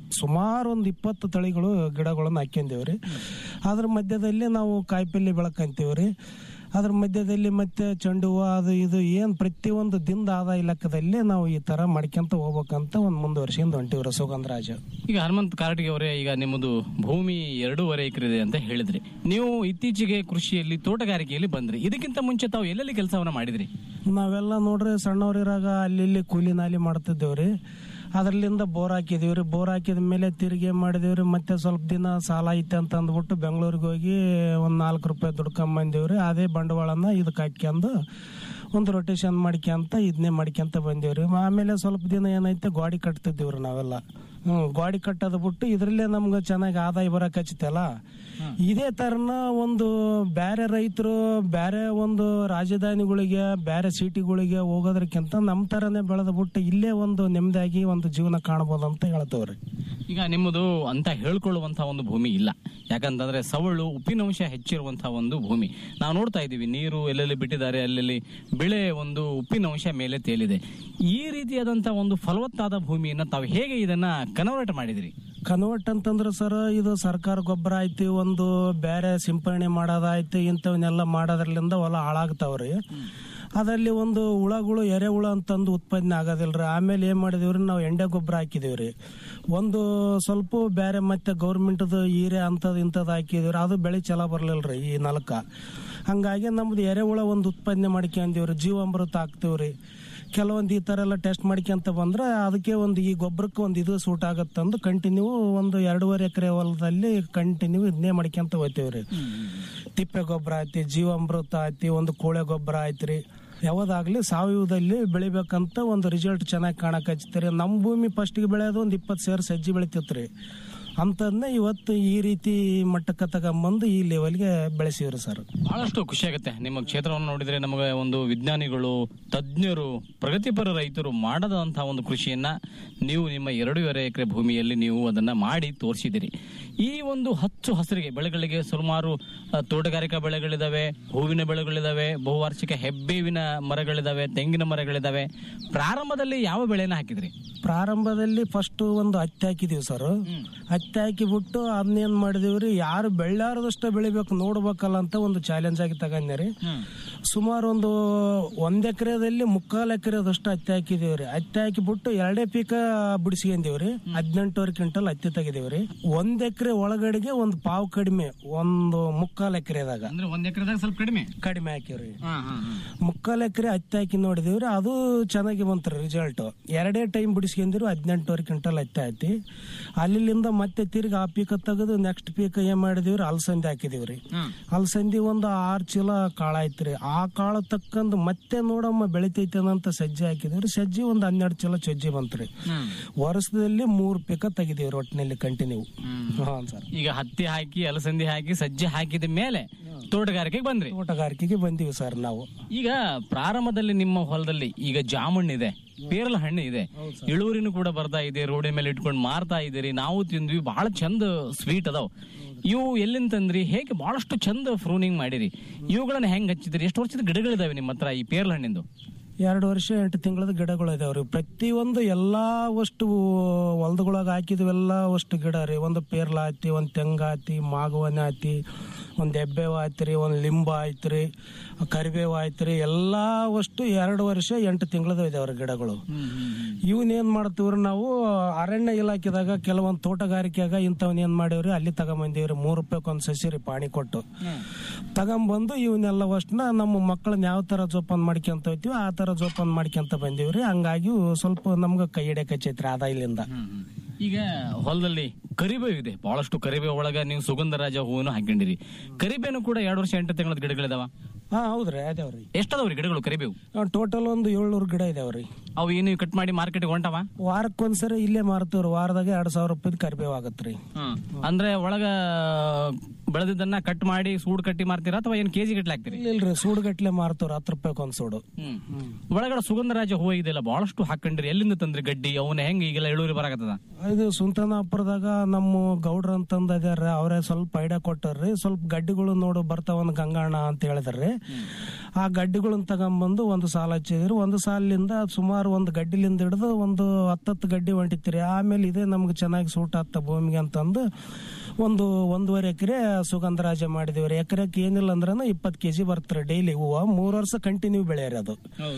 Speaker 6: ಸುಮಾರು ಒಂದು ಇಪ್ಪತ್ತು ತಳಿಗಳು ಗಿಡಗಳನ್ನು ಹಾಕ್ಯಂದೇವ್ರಿ ಅದ್ರ ಮಧ್ಯದಲ್ಲಿ ನಾವು ಕಾಯಿಪಲ್ಲೆ ಬೆಳಕಂತೀವ್ರಿ ಅದ್ರ ಮಧ್ಯದಲ್ಲಿ ಮತ್ತೆ ಚೆಂಡು ಹೂವು ಅದು ಇದು ಏನು ಪ್ರತಿಯೊಂದು ದಿನದ ಆದಾಯ ಲೆಕ್ಕದಲ್ಲಿ ನಾವು ಈ ತರ ಮಾಡ್ಕೊಂತ ಹೋಗ್ಬೇಕಂತ ಒಂದು ಮುಂದುವರ್ಸ್ಕೊಂಡು ಹೊಂಟಿವ್ರಿ ಸುಗಂಧರಾಜ
Speaker 5: ಈಗ ಹನುಮಂತ್ ಕಾರಟಿಗೆ ಅವರೇ ಈಗ ನಿಮ್ಮದು ಭೂಮಿ ಎರಡೂವರೆ ಎಕರೆ ಇದೆ ಅಂತ ಹೇಳಿದ್ರಿ ನೀವು ಇತ್ತೀಚೆಗೆ ಕೃಷಿಯಲ್ಲಿ ತೋಟಗಾರಿಕೆಯಲ್ಲಿ ಬಂದ್ರಿ ಇದಕ್ಕಿಂತ ಮುಂಚೆ ತಾವು ಎಲ್ಲೆಲ್ಲಿ ಕೆಲಸವನ್ನ ಮಾಡಿದ್ರಿ
Speaker 6: ನಾವೆಲ್ಲ ನೋಡ್ರಿ ಸಣ್ಣವ್ರಿರಾಗ ಅಲ್ಲಿ ಇಲ್ಲಿ ಕೂಲಿ ನಾಲಿ ಮಾಡ್ತಿದ್ದೇವ್ರಿ ಅದರಲ್ಲಿಂದ ಬೋರ್ ಹಾಕಿದೀವ್ರಿ ಬೋರ್ ಹಾಕಿದ ಮೇಲೆ ತಿರುಗಿ ಮಾಡಿದೀವ್ರಿ ಮತ್ತೆ ಸ್ವಲ್ಪ ದಿನ ಸಾಲ ಐತೆ ಅಂತ ಅಂದ್ಬಿಟ್ಟು ಬೆಂಗಳೂರಿಗೆ ಹೋಗಿ ಒಂದು ನಾಲ್ಕು ರೂಪಾಯಿ ದುಡ್ಕೊಂಬಂದಿವ್ರಿ ಅದೇ ಬಂಡವಾಳನ ಇದಕ್ಕೆ ಹಾಕ್ಯಂದು ಒಂದು ರೊಟೇಷನ್ ಮಾಡ್ಕ್ಯಂತ ಇದನ್ನೇ ಮಾಡ್ಕ್ಯಂತ ಬಂದೀವ್ರಿ ಆಮೇಲೆ ಸ್ವಲ್ಪ ದಿನ ಏನೈತೆ ಗಾಡಿ ಕಟ್ತಿದ್ದೀವ್ರಿ ನಾವೆಲ್ಲ ಹ್ಞೂ ಗಾಡಿ ಕಟ್ಟೋದು ಬಿಟ್ಟು ಇದರಲ್ಲೇ ನಮ್ಗೆ ಚೆನ್ನಾಗಿ ಆದಾಯ ಬರಕ್ ಹಚ್ಚತಲ್ಲ ಇದೇ ತರನ ಒಂದು ಬೇರೆ ರೈತರು ಬೇರೆ ಒಂದು ರಾಜಧಾನಿಗಳಿಗೆ ಬೇರೆ ಸಿಟಿಗಳಿಗೆ ಹೋಗೋದ್ರಕ್ಕಿಂತ ನಮ್ಮ ತರನೇ ಬೆಳೆದ ಬಿಟ್ಟು ಇಲ್ಲೇ ಒಂದು ನೆಮ್ಮದಿಯಾಗಿ ಒಂದು ಜೀವನ ಕಾಣ್ಬೋದು ಅಂತ ಹೇಳ್ತವ್ರಿ
Speaker 5: ಈಗ ನಿಮ್ಮದು ಅಂತ ಹೇಳ್ಕೊಳ್ಳುವಂತಹ ಒಂದು ಭೂಮಿ ಇಲ್ಲ ಯಾಕಂತಂದ್ರೆ ಸವಳು ಉಪ್ಪಿನಂಶ ಹೆಚ್ಚಿರುವಂತಹ ಒಂದು ಭೂಮಿ ನಾವು ನೋಡ್ತಾ ಇದ್ದೀವಿ ನೀರು ಎಲ್ಲೆಲ್ಲಿ ಬಿಟ್ಟಿದ್ದಾರೆ ಅಲ್ಲೆಲ್ಲಿ ಬೆಳೆ ಒಂದು ಉಪ್ಪಿನಂಶ ಮೇಲೆ ತೇಲಿದೆ ಈ ರೀತಿಯಾದಂತಹ ಒಂದು ಫಲವತ್ತಾದ ಭೂಮಿಯನ್ನ ತಾವು ಹೇಗೆ ಇದನ್ನ ಕನ್ವರ್ಟ್ ಮಾಡಿದಿರಿ
Speaker 6: ಕನ್ವರ್ಟ್ ಅಂತಂದ್ರೆ ಸರ್ ಇದು ಸರ್ಕಾರ ಗೊಬ್ಬರ ಐತಿ ಒಂದು ಬೇರೆ ಸಿಂಪರಣೆ ಮಾಡೋದಾಯ್ತು ಇಂಥವನ್ನೆಲ್ಲ ಮಾಡೋದ್ರಲ್ಲಿಂದ ಹೊಲ ಹಾಳಾಗ್ತಾವ್ರಿ ಅದರಲ್ಲಿ ಒಂದು ಹುಳಗಳು ಎರೆಹುಳ ಅಂತಂದು ಉತ್ಪಾದನೆ ಆಗೋದಿಲ್ರಿ ಆಮೇಲೆ ಏನ್ ಮಾಡಿದೀವ್ರಿ ನಾವು ಎಂಡೆ ಗೊಬ್ಬರ ಹಾಕಿದೀವ್ರಿ ಒಂದು ಸ್ವಲ್ಪ ಬೇರೆ ಮತ್ತೆ ಗೌರ್ಮೆಂಟ್ದು ಹೀರೆ ಅಂತದ್ ಇಂಥದ್ದು ಹಾಕಿದೀವ್ರಿ ಅದು ಬೆಳೆ ಚಲೋ ಬರ್ಲಿಲ್ರಿ ಈ ನಲ್ಕ ಹಂಗಾಗಿ ನಮ್ದು ಎರೆಹುಳ ಒಂದು ಉತ್ಪಾದನೆ ಮಾಡ್ಕೊಂಡೀವ್ರಿ ಜೀವಾಮೃತ ಹಾಕ್ತೀವ್ರಿ ಕೆಲವೊಂದು ಈ ತರ ಎಲ್ಲ ಟೆಸ್ಟ್ ಮಾಡ್ಕೊಂತ ಬಂದ್ರೆ ಅದಕ್ಕೆ ಒಂದು ಈ ಗೊಬ್ಬರಕ್ಕೆ ಒಂದು ಇದು ಸೂಟ್ ಆಗತ್ತಂದು ಕಂಟಿನ್ಯೂ ಒಂದು ಎರಡೂವರೆ ಎಕರೆ ಹೊಲದಲ್ಲಿ ಕಂಟಿನ್ಯೂ ಇದನ್ನೇ ಮಾಡ್ಕೊಂತ ಹೋಗ್ತೀವ್ರಿ ತಿಪ್ಪೆ ಗೊಬ್ಬರ ಐತಿ ಜೀವಾಮೃತ ಐತಿ ಒಂದು ಕೋಳೆ ಗೊಬ್ಬರ ಐತ್ರಿ ಯಾವ್ದಾಗ್ಲಿ ಸಾವಯವದಲ್ಲಿ ಬೆಳಿಬೇಕಂತ ಒಂದು ರಿಸಲ್ಟ್ ಚೆನ್ನಾಗಿ ಕಾಣಕ್ ಹಚ್ತಾರೆ ನಮ್ಮ ಭೂಮಿ ಫಸ್ಟ್ಗೆ ಬೆಳೆಯೋದು ಒಂದು ಇಪ್ಪತ್ತು ಸೇರು ಸಜ್ಜಿ ಬೆಳಿತಿತ್ರಿ ಅಂತದ್ನ ಇವತ್ತು ಈ ರೀತಿ ಮಟ್ಟಕ್ಕೆ ತಗೊಂಬಂದು ಈ ಲೆವೆಲ್ಗೆ ಬೆಳೆಸಿವ್ರಿ ಸರ್
Speaker 5: ಬಹಳಷ್ಟು ಖುಷಿ ಆಗುತ್ತೆ ನಿಮ್ಮ ಕ್ಷೇತ್ರವನ್ನು ನೋಡಿದ್ರೆ ನಮಗೆ ಒಂದು ವಿಜ್ಞಾನಿಗಳು ತಜ್ಞರು ಪ್ರಗತಿಪರ ರೈತರು ಮಾಡದಂತಹ ಒಂದು ಕೃಷಿಯನ್ನ ನೀವು ನಿಮ್ಮ ಎರಡೂವರೆ ಎಕರೆ ಭೂಮಿಯಲ್ಲಿ ನೀವು ಅದನ್ನ ಮಾಡಿ ತೋರಿಸಿದಿರಿ ಈ ಒಂದು ಹಚ್ಚು ಹಸಿರಿಗೆ ಬೆಳೆಗಳಿಗೆ ಸುಮಾರು ಆ, ತೋಟಗಾರಿಕಾ ಬೆಳೆಗಳಿದಾವೆ ಹೂವಿನ ಬೆಳೆಗಳಿದಾವೆ ಬಹುವಾರ್ಷಿಕ ಹೆಬ್ಬೇವಿನ ಮರಗಳಿದಾವೆ ತೆಂಗಿನ ಮರಗಳಿದಾವೆ ಪ್ರಾರಂಭದಲ್ಲಿ ಯಾವ ಬೆಳೆನ ಹಾಕಿದ್ರಿ
Speaker 6: ಪ್ರಾರಂಭದಲ್ಲಿ ಫಸ್ಟ್ ಒಂದು ಹತ್ತಿ ಹಾಕಿದೀವಿ ಸರ್ ಹತ್ತಿ ಹಾಕಿಬಿಟ್ಟು ಅದನ್ನೇನ್ ಮಾಡಿದೀವ್ರಿ ಯಾರು ಬೆಳ್ಳಾರದಷ್ಟ ಬೆಳಿಬೇಕು ನೋಡ್ಬೇಕಲ್ಲ ಅಂತ ಒಂದು ಚಾಲೆಂಜ್ ಆಗಿ ತಗೊಂಡ್ರಿ ಸುಮಾರು ಒಂದು ಒಂದ್ ಎಕರೆದಲ್ಲಿ ಮುಕ್ಕಾಲ್ ಎಕರೆದಷ್ಟು ಹತ್ತಿ ಹಾಕಿದೀವ್ರಿ ಹತ್ತಿ ಹಾಕಿಬಿಟ್ಟು ಎರಡೇ ಪೀಕ ಬಿಡಿಸ್ಕೊಂಡೀವ್ರಿ ಹದಿನೆಂಟುವರೆ ಕ್ವಿಂಟಲ್ ಹತ್ತಿ ತೆಗಿದೀವ್ರಿ ಒಂದ್ ಎಕರೆ ಒಳಗಡೆಗೆ ಒಂದು ಪಾವು ಕಡಿಮೆ ಒಂದು ಮುಕ್ಕಾಲ್ ಎಕರೆದಾಗ
Speaker 5: ಅಂದ್ರೆ ಒಂದ್ ಎಕರೆದಾಗ ಸ್ವಲ್ಪ ಕಡಿಮೆ
Speaker 6: ಕಡಿಮೆ ಹಾಕಿವ್ರಿ ಮುಕ್ಕಾಲ್ ಎಕರೆ ಹತ್ತಿ ಹಾಕಿ ನೋಡಿದಿವ್ರಿ ಅದು ಚೆನ್ನಾಗಿ ಬಂತ್ರಿ ರಿಸಲ್ಟ್ ಎರಡೇ ಟೈಮ್ ಬಿಡಿಸ್ಕೊಂಡಿರು ಹದಿನೆಂಟುವರೆ ಕ್ವಿಂಟಲ್ ಹತ್ತಿ ಐತಿ ಅಲ್ಲಿಂದ ಮತ್ತೆ ತಿರ್ಗಿ ಆ ಪೀಕ ತೆಗೆದು ನೆಕ್ಸ್ಟ್ ಪೀಕ ಏನ್ ಮಾಡಿದಿವ್ರಿ ಅಲಸಂದಿ ಹಾಕಿದಿವ್ರಿ ಅಲಸಂದಿ ಒಂದು ಆರ್ ಚೀಲ ಕಾಳ ಐತ್ರಿ ಆ ಕಾಳ ತಕ್ಕಂದು ಮತ್ತೆ ನೋಡಮ್ಮ ಬೆಳಿತೈತೆ ಅಂತ ಸಜ್ಜಿ ಹಾಕಿದಿವ್ರಿ ಸಜ್ಜಿ ಒಂದು ಹನ್ನೆರಡು ಚೀಲ ಸಜ್ಜಿ ಬಂತ್ರಿ ವರ್ಷದಲ್ಲಿ ಮೂರ್ ಪೀಕ ತೆಗಿದೀವ್ರಿ ಒಟ್ಟಿನಲ್ಲಿ ಕಂಟಿನ್ಯೂ ಹಾ ಸರ್
Speaker 5: ಈಗ ಹತ್ತಿ ಹಾಕಿ ಅಲಸಂದಿ ಹಾಕಿ ಸಜ್ಜೆ ಹಾಕಿದ ಮೇಲೆ ತೋಟಗಾರಿಕೆಗೆ ಬಂದ್ರಿ
Speaker 6: ತೋಟಗಾರಿಕೆಗೆ ಬಂದೀವಿ ಸರ್ ನಾವು
Speaker 5: ಈಗ ಪ್ರಾರಂಭದಲ್ಲಿ ನಿಮ್ಮ ಹೊಲದಲ್ಲಿ ಈಗ ಜಾಮುನ್ ಇದೆ ಪೇರಲ ಹಣ್ಣು ಇದೆ ಇಳುವರಿನೂ ಕೂಡ ಬರ್ತಾ ಇದೆ ರೋಡಿನ ಮೇಲೆ ಇಟ್ಕೊಂಡು ಮಾರ್ತಾ ಇದ್ದೀರಿ ನಾವು ತಿಂದ್ವಿ ಬಹಳ ಚಂದ ಸ್ವೀಟ್ ಅದಾವ್ ಇವು ಎಲ್ಲಿಂದ ತಂದ್ರಿ ಹೇಗೆ ಬಹಳಷ್ಟು ಚಂದ ಫ್ರೂನಿಂಗ್ ಮಾಡಿರಿ ಇವುಗಳನ್ನ ಹೆಂಗ್ ಹಚ್ಚಿದ್ರಿ ಎಷ್ಟು ವರ್ಷದ ಗಿಡಗಳಿದಾವೆ ನಿಮ್ಮ ಹತ್ರ ಈ ಪೇರಲ ಹಣ್ಣಿಂದು
Speaker 6: ಎರಡು ವರ್ಷ ಎಂಟು ತಿಂಗಳದ ಗಿಡಗಳು ಇದಾವ್ರಿ ಪ್ರತಿಯೊಂದು ಎಲ್ಲಾ ವಸ್ತು ಹೊಲದೊಳಗ ಹಾಕಿದ್ವೆಲ್ಲ ವಸ್ತು ಗಿಡ ರೀ ಒಂದು ಪೇರ್ಲ ಐತಿ ಒಂದು ತೆಂಗ ಐತಿ ಮಾಗವನ ಐತಿ ಒಂದು ಎಬ್ಬೇವ ಐತ್ರಿ ಒಂದು ಲಿಂಬ ಐತ್ರಿ ಕರಿಬೇವು ಐತ್ರಿ ಎಲ್ಲಾ ವಸ್ತು ಎರಡು ವರ್ಷ ಎಂಟು ತಿಂಗಳದ ಇದಾವ್ರಿ ಗಿಡಗಳು ಇವನ್ ಏನ್ ಮಾಡ್ತೀವ್ರಿ ನಾವು ಅರಣ್ಯ ಇಲಾಖೆದಾಗ ಕೆಲವೊಂದು ತೋಟಗಾರಿಕೆಯಾಗ ಇಂಥವನ್ ಏನ್ ಮಾಡೀವ್ರಿ ಅಲ್ಲಿ ತಗೊಂಬಂದೀವ್ರಿ ಮೂರು ರೂಪಾಯಿ ಒಂದು ಸಸಿ ರೀ ಪಾಣಿ ಕೊಟ್ಟು ತಗೊಂಬಂದು ಇವನ್ನೆಲ್ಲ ಅಷ್ಟನ್ನ ನಮ್ಮ ಮಕ್ಕಳನ್ನ ಯಾವ ತರ ಜೋಪಾನ ಮಾಡ್ಕೊಂತ ಹೋಗ್ತೀವಿ ಆ ತರ ಜೋಪಾನ ಮಾಡ್ಕೊಂತ ಬಂದೀವ್ರಿ ಹಂಗಾಗಿ ಸ್ವಲ್ಪ ನಮ್ಗ ಕೈ ಹಿಡಿಯಕ್ ಹಚ್ಚೈತ್ರಿ ಆದಾಯಲಿಂದ
Speaker 5: ಈಗ ಹೊಲದಲ್ಲಿ ಕರಿಬೇವು ಇದೆ ಬಹಳಷ್ಟು ಕರಿಬೇವು ಒಳಗ ನೀವು ಸುಗಂಧರಾಜ ಹೂವನ್ನು ಹಾಕೊಂಡಿರಿ ಕರಿಬೇವು ಕೂಡ ಎರಡು ವರ್ಷ ಎಂಟು ತಿಂಗಳದ ಗಿಡಗಳಿದಾವ
Speaker 6: ಹಾ ಹೌದ್ರಿ ಅದಾವ್ರಿ
Speaker 5: ಎಷ್ಟದಾವ್ರಿ ಗಿಡಗಳು ಕರಿಬೇವು
Speaker 6: ಟೋಟಲ್ ಒಂದು ಏಳ್ನೂರು ಗಿಡ ಇದಾವ್ರಿ
Speaker 5: ಅವು ಏನು ಕಟ್ ಮಾಡಿ ಮಾರ್ಕೆಟ್ಗೆ ಹೊಂಟವ
Speaker 6: ವಾರಕ್ಕೊಂದ್ಸರಿ ಇಲ್ಲೇ ಮಾರ್ತೀವ್ರಿ ವಾರದಾಗ ಎರಡ್ ಸಾವಿರ ರೂಪಾಯಿ ಕರಿಬೇವು ಆಗತ್ರಿ
Speaker 5: ಅಂದ್ರೆ ಒಳಗ ಬೆಳೆದಿದ್ದನ್ನ ಕಟ್ ಮಾಡಿ ಸೂಡ್ ಕಟ್ಟಿ ಮಾರ್ತೀರಾ ಅಥವಾ ಏನ್ ಕೆಜಿ ಗಟ್ಲೆ ಹಾಕ್ತೀರಿ
Speaker 6: ಇಲ್ರಿ ಸೂಡುಗಟ್ಲೆ ಮಾರ್ತೀವ್ರಿ ಹತ್ತು ರೂಪಾಯಿ ಒಂದ್ ಸೂಡು
Speaker 5: ಒಳಗಡೆ ಸುಗಂಧರಾಜ ಹೂವು ಇದೆಲ್ಲ ಬಹಳಷ್ಟು ಹಾಕೊಂಡಿರಿ ಎಲ್ಲಿಂದ ತಂದ್ರಿ ಗಡ್ಡಿ ಅವನ ಹೆಂಗ್ ಈಗೆಲ್ಲ ಇಳುವರಿ ಬರಾಕತ್ತದ
Speaker 6: ಇದು ಸುಂತನಾಪುರದಾಗ ನಮ್ಮ ಗೌಡ್ರ ಅಂತಂದ ಅದಾರ ಅವರೇ ಸ್ವಲ್ಪ ಐಡಿಯಾ ಕೊಟ್ಟಾರ್ರಿ ಸ್ವಲ್ಪ ಗಡ್ಡಿಗಳು ನೋಡು ಬರ್ತಾವ ಒಂದ್ ಗಂಗಾಣ ಅಂತ ಹೇಳಿದ್ರಿ ಆ ಗಡ್ಡಿಗಳನ್ನ ತಗೊಂಬಂದು ಒಂದು ಸಾಲ ಹಚ್ಚಿದ್ರು ಒಂದು ಸಾಲಿನಿಂದ ಸುಮಾರು ಒಂದು ಗಡ್ಡಿಲಿಂದ ಹಿಡಿದು ಒಂದು ಹತ್ತತ್ತು ಗಡ್ಡಿ ಹೊಂಟಿತ್ರಿ ಆಮೇಲೆ ಇದೇ ನಮ್ಗೆ ಚೆನ್ನಾಗಿ ಸೂಟ್ ಆಗ್ತ ಭೂಮಿಗೆ ಅಂತಂದು ಒಂದು ಒಂದೂವರೆ ಎಕರೆ ಸುಗಂಧರಾಜ ಮಾಡಿದೇವ್ರಿ ಎಕರೆಕ್ಕೆ ಏನಿಲ್ಲ ಅಂದ್ರೂ ಇಪ್ಪತ್ತು ಕೆಜಿ ಬರ್ತಾರೆ ಡೈಲಿ ಹೂವು ಮೂರು ವರ್ಷ ಕಂಟಿನ್ಯೂ ಬೆಳೆಯರಿ ಅದು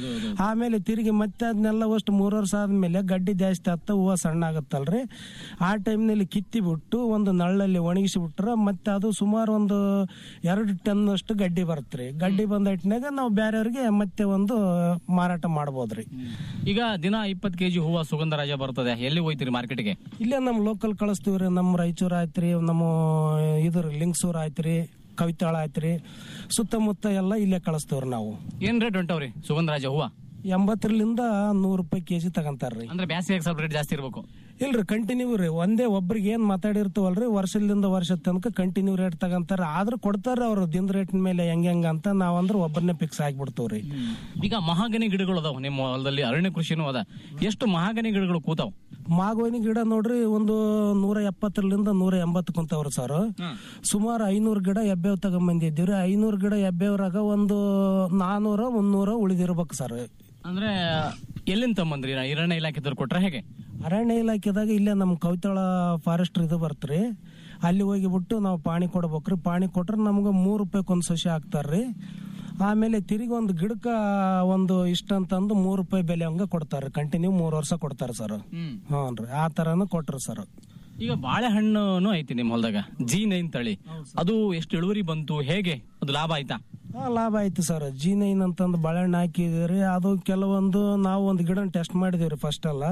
Speaker 6: ಆಮೇಲೆ ತಿರುಗಿ ಮತ್ತೆ ಅದನ್ನೆಲ್ಲ ಅಷ್ಟು ಮೂರು ವರ್ಷ ಆದ್ಮೇಲೆ ಗಡ್ಡಿ ಜಾಸ್ತಿ ಆಗ್ತ ಹೂವು ಸಣ್ಣ ಆಗುತ್ತಲ್ರಿ ಆ ಟೈಮ್ನಲ್ಲಿ ಕಿತ್ತಿ ಬಿಟ್ಟು ಒಂದು ನಳ್ಳಲ್ಲಿ ಒಣಗಿಸಿ ಬಿಟ್ರೆ ಮತ್ತೆ ಅದು ಸುಮಾರು ಒಂದು ಎರಡು ಟನ್ ಅಷ್ಟು ಗಡ್ಡಿ ಬರುತ್ತೆ ಗಡ್ಡಿ ಬಂದ ಇಟ್ನಾಗ ನಾವು ಬೇರೆಯವ್ರಿಗೆ ಮತ್ತೆ ಒಂದು ಮಾರಾಟ ಮಾಡ್ಬೋದ್ರಿ
Speaker 5: ಈಗ ದಿನ ಇಪ್ಪತ್ತು ಕೆಜಿ ಹೂವ ಸುಗಂಧರಾಜ ಬರ್ತದೆ ಎಲ್ಲಿ ಹೋಯ್ತೀರಿ ಮಾರ್ಕೆಟ್ಗೆ
Speaker 6: ಇಲ್ಲೇ ನಮ್ಮ ಲೋಕಲ್ ಕಳಿಸ್ತೀವ್ರಿ ನಮ್ಮ ರಾಯಚೂರು ಆಯ್ತ್ರಿ ನಮ್ಮ ಇದ್ರ ಲಿಂಗಸೂರ್ ಆಯ್ತ್ರಿ ಕವಿತಾಳ ಆಯ್ತ್ರಿ ಸುತ್ತಮುತ್ತ ಎಲ್ಲ ಇಲ್ಲೇ ಕಳಿಸ್ತೇವ್ರಿ ನಾವು
Speaker 5: ಏನ್ ರೇಟ್ ಹೊಂಟವ್ರಿ ಸುಗಂಧರಾಜ ಹೂವ
Speaker 6: ಎಂಬತ್ತರಿಂದ ನೂರು ರೂಪಾಯಿ ಕೆಜಿ ತಗಂತಾರ್ರಿ
Speaker 5: ಅಂದ್ರೆ ಬ್ಯಾಸಿಗೆ ಸ್ವಲ್ಪ ರೇಟ್ ಜಾಸ್ತಿ ಇರ್ಬೇಕು
Speaker 6: ಇಲ್ರಿ ಕಂಟಿನ್ಯೂ ರೀ ಒಂದೇ ಒಬ್ರಿಗೆ ಏನ್ ಮಾತಾಡಿರ್ತೀವಲ್ರಿ ವರ್ಷದಿಂದ ವರ್ಷದ ತನಕ ಕಂಟಿನ್ಯೂ ರೇಟ್ ತಗಂತಾರ ಆದ್ರೂ ಕೊಡ್ತಾರ ಅವ್ರು ದಿನ ರೇಟ್ ಮೇಲೆ ಹೆಂಗ್ ಹೆಂಗ ಅಂತ ನಾವಂದ್ರ ಒಬ್ಬರನ್ನೇ ಫಿಕ್ಸ್ ಆಗ್ಬಿಡ್ತೀವ್ರಿ
Speaker 5: ಈಗ ಮಹಾಗನಿ ಗಿಡಗಳು ಅದಾವ ನಿಮ್ಮ ಹೊಲದಲ್ಲಿ ಅರಣ್ಯ ಕೃಷಿನೂ ಅದ ಎಷ್ಟು ಮಹಾಗನಿ ಗಿಡಗಳು ಕೂತಾವ್
Speaker 6: ಮಾಗೋನಿ ಗಿಡ ನೋಡ್ರಿ ಒಂದು ನೂರ ಎಪ್ಪತ್ತರಿಂದ ನೂರ ಎಂಬತ್ತು ಕುಂತವ್ರಿ ಸರ್ ಸುಮಾರು ಐನೂರು ಗಿಡ ಎಬ್ಬೇವ್ ತಗೊಂಬಂದಿದ್ದೀವ್ರಿ ಐನೂರು ಗಿಡ ಎಬ್ಬೇವ್ರಾಗ ಒಂದು ನಾನೂರ ಮುನ್ನೂರ ಉಳಿದಿರ್ಬೇಕು ಸರ್
Speaker 5: ಅಂದ್ರೆ ಎಲ್ಲಿಂದ ತಮ್ಮಂದ್ರಿ ಅರಣ್ಯ ಇಲಾಖೆದವ್ರು ಕೊಟ್ರೆ ಹೇಗೆ
Speaker 6: ಅರಣ್ಯ ಇಲಾಖೆದಾಗ ಇಲ್ಲೇ ನಮ್ಮ ಕವಿತಾಳ ಫಾರೆಸ್ಟ್ ಇದು ಬರ್ತ್ರಿ ಅಲ್ಲಿ ಹೋಗಿಬಿಟ್ಟು ನಾವು ಪಾಣಿ ಕೊಡ್ಬೇಕ್ರಿ ಪಾಣಿ ಕೊಟ್ರೆ ನಮ್ಗೆ ಮೂರು ರೂಪಾಯಿಗೆ ಒಂದು ಸಸಿ ಹಾಕ್ತಾರ್ರಿ ಆಮೇಲೆ ತಿರುಗಿ ಒಂದು ಗಿಡಕ್ಕ ಒಂದು ಇಷ್ಟ ಅಂತಂದು ಮೂರು ರೂಪಾಯಿ ಬೆಲೆ ಹಂಗ ಕೊಡ್ತಾರೆ ಕಂಟಿನ್ಯೂ ಮೂರು ವರ್ಷ ಕೊಡ್ತಾರೆ ಸರ್ ಹ್ಞೂ ರೀ ಆ ಥರನೂ ಕೊಟ್ರು ಸರ್
Speaker 5: ಈಗ ಬಾಳೆಹಣ್ಣು ಐತಿ ನಿಮ್ಮ ಹೊಲದಾಗ ಜಿ ನೈನ್ ತಳಿ ಅದು ಎಷ್ಟು ಇಳುವರಿ ಬಂತು ಹೇಗೆ ಅದು ಲಾಭ ಆಯ್ತಾ
Speaker 6: ಆ, ಲಾಭ ಆಯ್ತು ಸರ್ ಜಿ ನೈನ್ ಅಂತಂದು ಬಾಳೆಹಣ್ಣು ಹಾಕಿದ್ರಿ ಅದು ಕೆಲವೊಂದು ನಾವು ಒಂದು ಗಿಡ ಟೆಸ್ಟ್ ಮಾಡಿದೀವ್ರಿ ಫಸ್ಟ್ ಎಲ್ಲ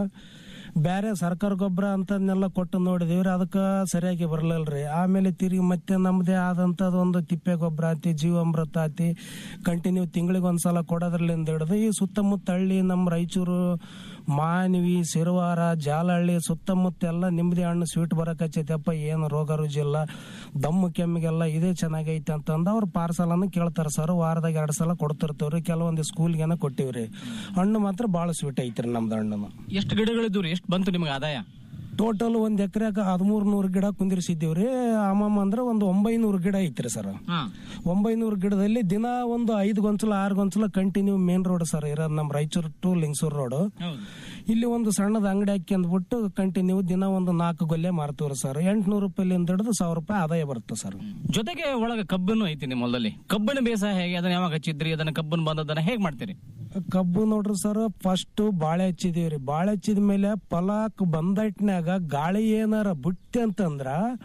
Speaker 6: ಬೇರೆ ಸರ್ಕಾರ ಗೊಬ್ಬರ ಅಂತದ್ನೆಲ್ಲ ಕೊಟ್ಟು ನೋಡಿದೀವ್ರಿ ಅದಕ್ಕೆ ಸರಿಯಾಗಿ ಬರಲಿಲ್ರಿ ಆಮೇಲೆ ತಿರುಗಿ ಮತ್ತೆ ನಮ್ಮದೇ ಆದಂಥದ್ದು ಒಂದು ತಿಪ್ಪೆ ಗೊಬ್ಬರ ಆತಿ ಜೀವಾಮೃತ ಆತಿ ಕಂಟಿನ್ಯೂ ತಿಂಗಳಿಗೆ ಒಂದ್ಸಲ ಕೊಡೋದ್ರಲ್ಲಿಂದ ಹಿಡಿದು ಈ ಸುತ್ತಮುತ್ತ ಹಳ್ಳಿ ನಮ್ಮ ರಾಯಚೂರು ಮಾನ್ವಿ ಸಿರವಾರ ಜಾಲಹಳ್ಳಿ ಸುತ್ತಮುತ್ತ ಎಲ್ಲ ನಿಮ್ಮದೇ ಹಣ್ಣು ಸ್ವೀಟ್ ಬರಕಚ್ಚೈತಪ್ಪ ಏನು ರೋಗ ರುಜಿಲ್ಲ ದಮ್ಮು ಕೆಮ್ಮಿಗೆಲ್ಲ ಇದೇ ಚೆನ್ನಾಗೈತೆ ಅಂತಂದು ಅವ್ರು ಪಾರ್ಸಲ್ ಅನ್ನು ಕೇಳ್ತಾರೆ ಸರ್ ವಾರದಾಗ ಎರಡು ಸಲ ಕೊಡ್ತಿರ್ತೀವ್ರಿ ಕೆಲವೊಂದು ಸ್ಕೂಲ್ಗೆನ ಕೊಟ್ಟಿವ್ರಿ ಹಣ್ಣು ಮಾತ್ರ ಭಾಳ ಸ್ವೀಟ್ ಐತ್ರಿ ನಮ್ದು ಹಣ್ಣು
Speaker 5: ಎಷ್ಟು ಗಿಡಗಳಿದ್ವು ರೀ ಎಷ್ಟು ಬಂತು ನಿಮ್ಗೆ ಆದಾಯ
Speaker 6: ಟೋಟಲ್ ಒಂದ್ ಎಕರೆಗೆ ಹದಿಮೂರು ನೂರು ಗಿಡ ಕುಂದಿರಿಸಿದ್ದೀವ್ರಿ ಅಮ್ಮಮ್ಮ ಅಂದ್ರೆ ಒಂದು ಒಂಬೈನೂರು ಗಿಡ ಐತ್ರಿ ಸರ್ ಒಂಬೈನೂರು ಗಿಡದಲ್ಲಿ ದಿನ ಒಂದು ಐದು ಗೊಂಚಲ ಆರು ಗೊಂಚಲ ಕಂಟಿನ್ಯೂ ಮೇನ್ ರೋಡ್ ಸರ್ ಇರೋದು ನಮ್ಮ ರಾಯಚೂರು ಟು ಲಿಂಗಸೂರು ರೋಡ್ ಇಲ್ಲಿ ಒಂದು ಸಣ್ಣದ ಅಂಗಡಿ ಹಾಕ್ಯಂದ್ಬಿಟ್ಟು ಕಂಟಿನ್ಯೂ ದಿನ ಒಂದು ನಾಲ್ಕು ಗೊಲ್ಲೆ ಮಾರ್ತೀವ್ರಿ ಸರ್ ಎಂಟ್ನೂರು ರೂಪಾಯಿಲಿಂದ ಹಿಡಿದು ಸಾವಿರ ರೂಪಾಯಿ ಆದಾಯ ಬರುತ್ತೆ ಸರ್
Speaker 5: ಜೊತೆಗೆ ಒಳಗೆ ಕಬ್ಬನ್ನು ಐತಿ ನಿಮ್ಮ ಹೊಲದಲ್ಲಿ ಕಬ್ಬಿನ ಬೇಸಾಯ ಹೇಗೆ ಅದನ್ನ ಯಾವಾಗ ಹಚ್ಚಿದ್ರಿ ಅದನ್ನ ಕಬ್ಬನ್ನು ಬಂದದನ್ನ ಹೇಗ್ ಮಾಡ್ತೀರಿ
Speaker 6: ಕಬ್ಬು ನೋಡ್ರಿ ಸರ್ ಫಸ್ಟ್ ಬಾಳೆ ಹಚ್ಚಿದೀವ್ರಿ ಬಾಳೆ ಹಚ್ಚಿದ ಮೇಲೆ ಫಲಾಕ್ ಬಂದಟ್ನ್ಯಾಗ ಗಾಳಿ ಏನಾರ ಬಿಟ್ಟೆ ಅಂತಂದ್ರ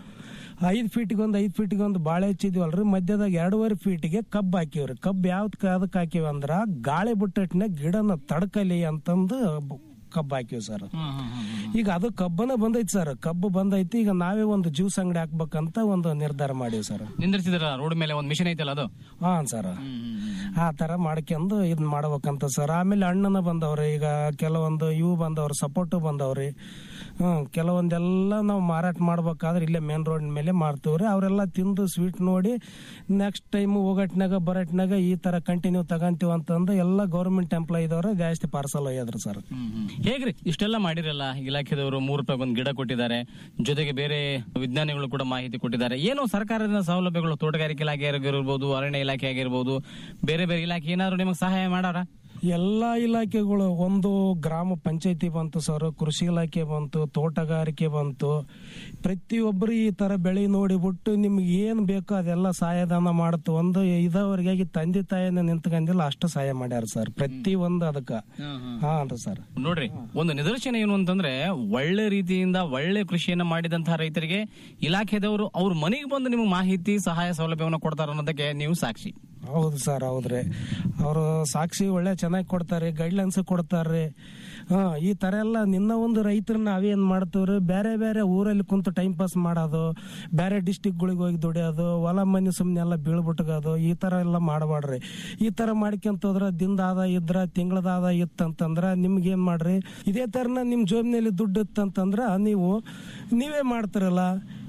Speaker 6: ಐದು ಫೀಟಿಗೆ ಒಂದು ಐದು ಫೀಟಿಗೆ ಒಂದು ಬಾಳೆ ಹಚ್ಚಿದ್ವಲ್ರಿ ಮಧ್ಯದಾಗ ಎರಡೂವರೆ ಫೀಟಿಗೆ ಕಬ್ಬು ಹಾಕಿವ್ರಿ ಕಬ್ಬು ಯಾವ್ದಕ್ಕೆ ಅದಕ್ಕೆ ಹಾಕಿವಿ ಅಂದ್ರ ಗಾಳಿ ಬಿಟ್ಟಟ್ನ್ಯಾಗ ಗಿಡನ ತಡ್ಕಲಿ ಅಂತಂದು ಬ- ಕಬ್ಬು ಹಾಕಿವಿ ಸರ್ ಈಗ ಅದು ಕಬ್ಬನ ಬಂದೈತಿ ಸರ್ ಕಬ್ಬು ಬಂದೈತಿ ಈಗ ನಾವೇ ಒಂದು ಜ್ಯೂಸ್ ಅಂಗಡಿ ಹಾಕ್ಬೇಕಂತ ಒಂದು ನಿರ್ಧಾರ ಮಾಡೀವಿ ಸರ್
Speaker 5: ನಿಂದಿರ್ಸಿದ್ರ ರೋಡ್ ಮೇಲೆ ಒಂದು ಮಿಷನ್ ಐತಲ್ಲ ಅದು
Speaker 6: ಹಾ ಸರ್ ಆ ತರ ಮಾಡ್ಕೊಂಡು ಇದ್ ಮಾಡ್ಬೇಕಂತ ಸರ್ ಆಮೇಲೆ ಹಣ್ಣನ ಬಂದವ್ರಿ ಈಗ ಕೆಲವೊಂದು ಇವು ಬಂದವ್ರಿ ಸಪೋರ್ಟು ಬಂದವ್ರಿ ಹ್ಮ್ ಕೆಲವೊಂದೆಲ್ಲ ನಾವು ಮಾರಾಟ ಮಾಡ್ಬೇಕಾದ್ರೆ ಇಲ್ಲೇ ಮೇನ್ ರೋಡ್ ಮೇಲೆ ಮಾರ್ತೀವ್ರಿ ಅವರೆಲ್ಲ ತಿಂದು ಸ್ವೀಟ್ ನೋಡಿ ನೆಕ್ಸ್ಟ್ ಟೈಮ್ ಹೋಗಟ್ನಾಗ ಬರಟ್ನಾಗ ಈ ತರ ಕಂಟಿನ್ಯೂ ತಗಂತೀವಿ ಅಂತಂದು ಎಲ್ಲ ಗೌರ್ಮೆಂಟ್ ಎಂಪ್ಲಾಯ್ ಇದವ್ರ ಜಾಸ್ತಿ ಪಾರ್ಸಲ್ ಒಯ್ಯದ್ರಿ ಸರ್
Speaker 5: ಹೇಗ್ರಿ ಇಷ್ಟೆಲ್ಲ ಮಾಡಿರಲ್ಲ ಇಲಾಖೆದವರು ಮೂರು ರೂಪಾಯಿ ಒಂದು ಗಿಡ ಕೊಟ್ಟಿದ್ದಾರೆ ಜೊತೆಗೆ ಬೇರೆ ವಿಜ್ಞಾನಿಗಳು ಕೂಡ ಮಾಹಿತಿ ಕೊಟ್ಟಿದ್ದಾರೆ ಏನು ಸರ್ಕಾರದ ಸೌಲಭ್ಯಗಳು ತೋಟಗಾರಿಕೆ ಇಲಾಖೆ ಆಗಿರ್ಬೋದು ಅರಣ್ಯ ಇಲಾಖೆ ಆಗಿರ್ಬೋದು ಬೇರೆ ಬೇರೆ ಇಲಾಖೆ ಏನಾದ್ರು ನಿಮಗೆ ಸಹಾಯ ಮಾಡಾರ
Speaker 6: ಎಲ್ಲಾ ಇಲಾಖೆಗಳು ಒಂದು ಗ್ರಾಮ ಪಂಚಾಯತಿ ಬಂತು ಸರ್ ಕೃಷಿ ಇಲಾಖೆ ಬಂತು ತೋಟಗಾರಿಕೆ ಬಂತು ಪ್ರತಿಯೊಬ್ಬರು ಈ ತರ ಬೆಳೆ ನೋಡಿಬಿಟ್ಟು ನಿಮ್ಗೆ ಏನ್ ಬೇಕೋ ಅದೆಲ್ಲ ಸಹಾಯದಾನ ಮಾಡ್ತು ಒಂದು ಇದಾವರೆಗಾಗಿ ತಂದೆ ತಾಯಿನ ನಿಂತ್ಕೊಂಡಿಲ್ಲ ಅಷ್ಟು ಸಹಾಯ ಮಾಡ್ಯಾರ ಸರ್ ಪ್ರತಿ ಒಂದು ಅದಕ್ಕ ಹಾ ಸರ್
Speaker 5: ನೋಡ್ರಿ ಒಂದು ನಿದರ್ಶನ ಏನು ಅಂತಂದ್ರೆ ಒಳ್ಳೆ ರೀತಿಯಿಂದ ಒಳ್ಳೆ ಕೃಷಿಯನ್ನ ಮಾಡಿದಂತಹ ರೈತರಿಗೆ ಇಲಾಖೆದವರು ಅವ್ರ ಮನೆಗೆ ಬಂದು ನಿಮಗೆ ಮಾಹಿತಿ ಸಹಾಯ ಸೌಲಭ್ಯವನ್ನು ಕೊಡ್ತಾರ ಅನ್ನೋದಕ್ಕೆ ನೀವು ಸಾಕ್ಷಿ
Speaker 6: ಹೌದು ಸರ್ ಹೌದ್ರಿ ಅವರು ಸಾಕ್ಷಿ ಒಳ್ಳೆ ಚೆನ್ನಾಗಿ ಕೊಡ್ತಾರೆ ಗೈಡ್ಲೈನ್ಸ್ ಕೊಡ್ತಾರೆ ಹಾ ಈ ತರ ಎಲ್ಲ ನಿನ್ನ ಒಂದು ರೈತರನ್ನ ನಾವೇನ್ ಮಾಡ್ತೀವ್ರಿ ಬೇರೆ ಬೇರೆ ಊರಲ್ಲಿ ಕುಂತು ಟೈಮ್ ಪಾಸ್ ಮಾಡೋದು ಬೇರೆ ಡಿಸ್ಟಿಕ್ಗಳಿಗೆ ಹೋಗಿ ದುಡಿಯೋದು ಹೊಲ ಮನೆ ಸುಮ್ಮನೆ ಎಲ್ಲ ಬೀಳ್ಬಿಟ್ಕೋದು ಈ ತರ ಎಲ್ಲ ಮಾಡಬಾಡ್ರಿ ಈ ತರ ಮಾಡ್ಕೊಂತ ಹೋದ್ರ ದಿನದ ಆದಾಯ ಇದ್ರ ತಿಂಗಳದ ಆದಾಯ ಇತ್ತಂತಂದ್ರ ನಿಮ್ಗೆ ಏನ್ ಮಾಡ್ರಿ ಇದೇ ತರನ ನಿಮ್ ಜೋಬ್ನಲ್ಲಿ ದುಡ್ಡು ಇತ್ತಂತಂದ್ರ ನೀವು ನೀವೇ ಮಾಡ್ತಿರಲ್ಲ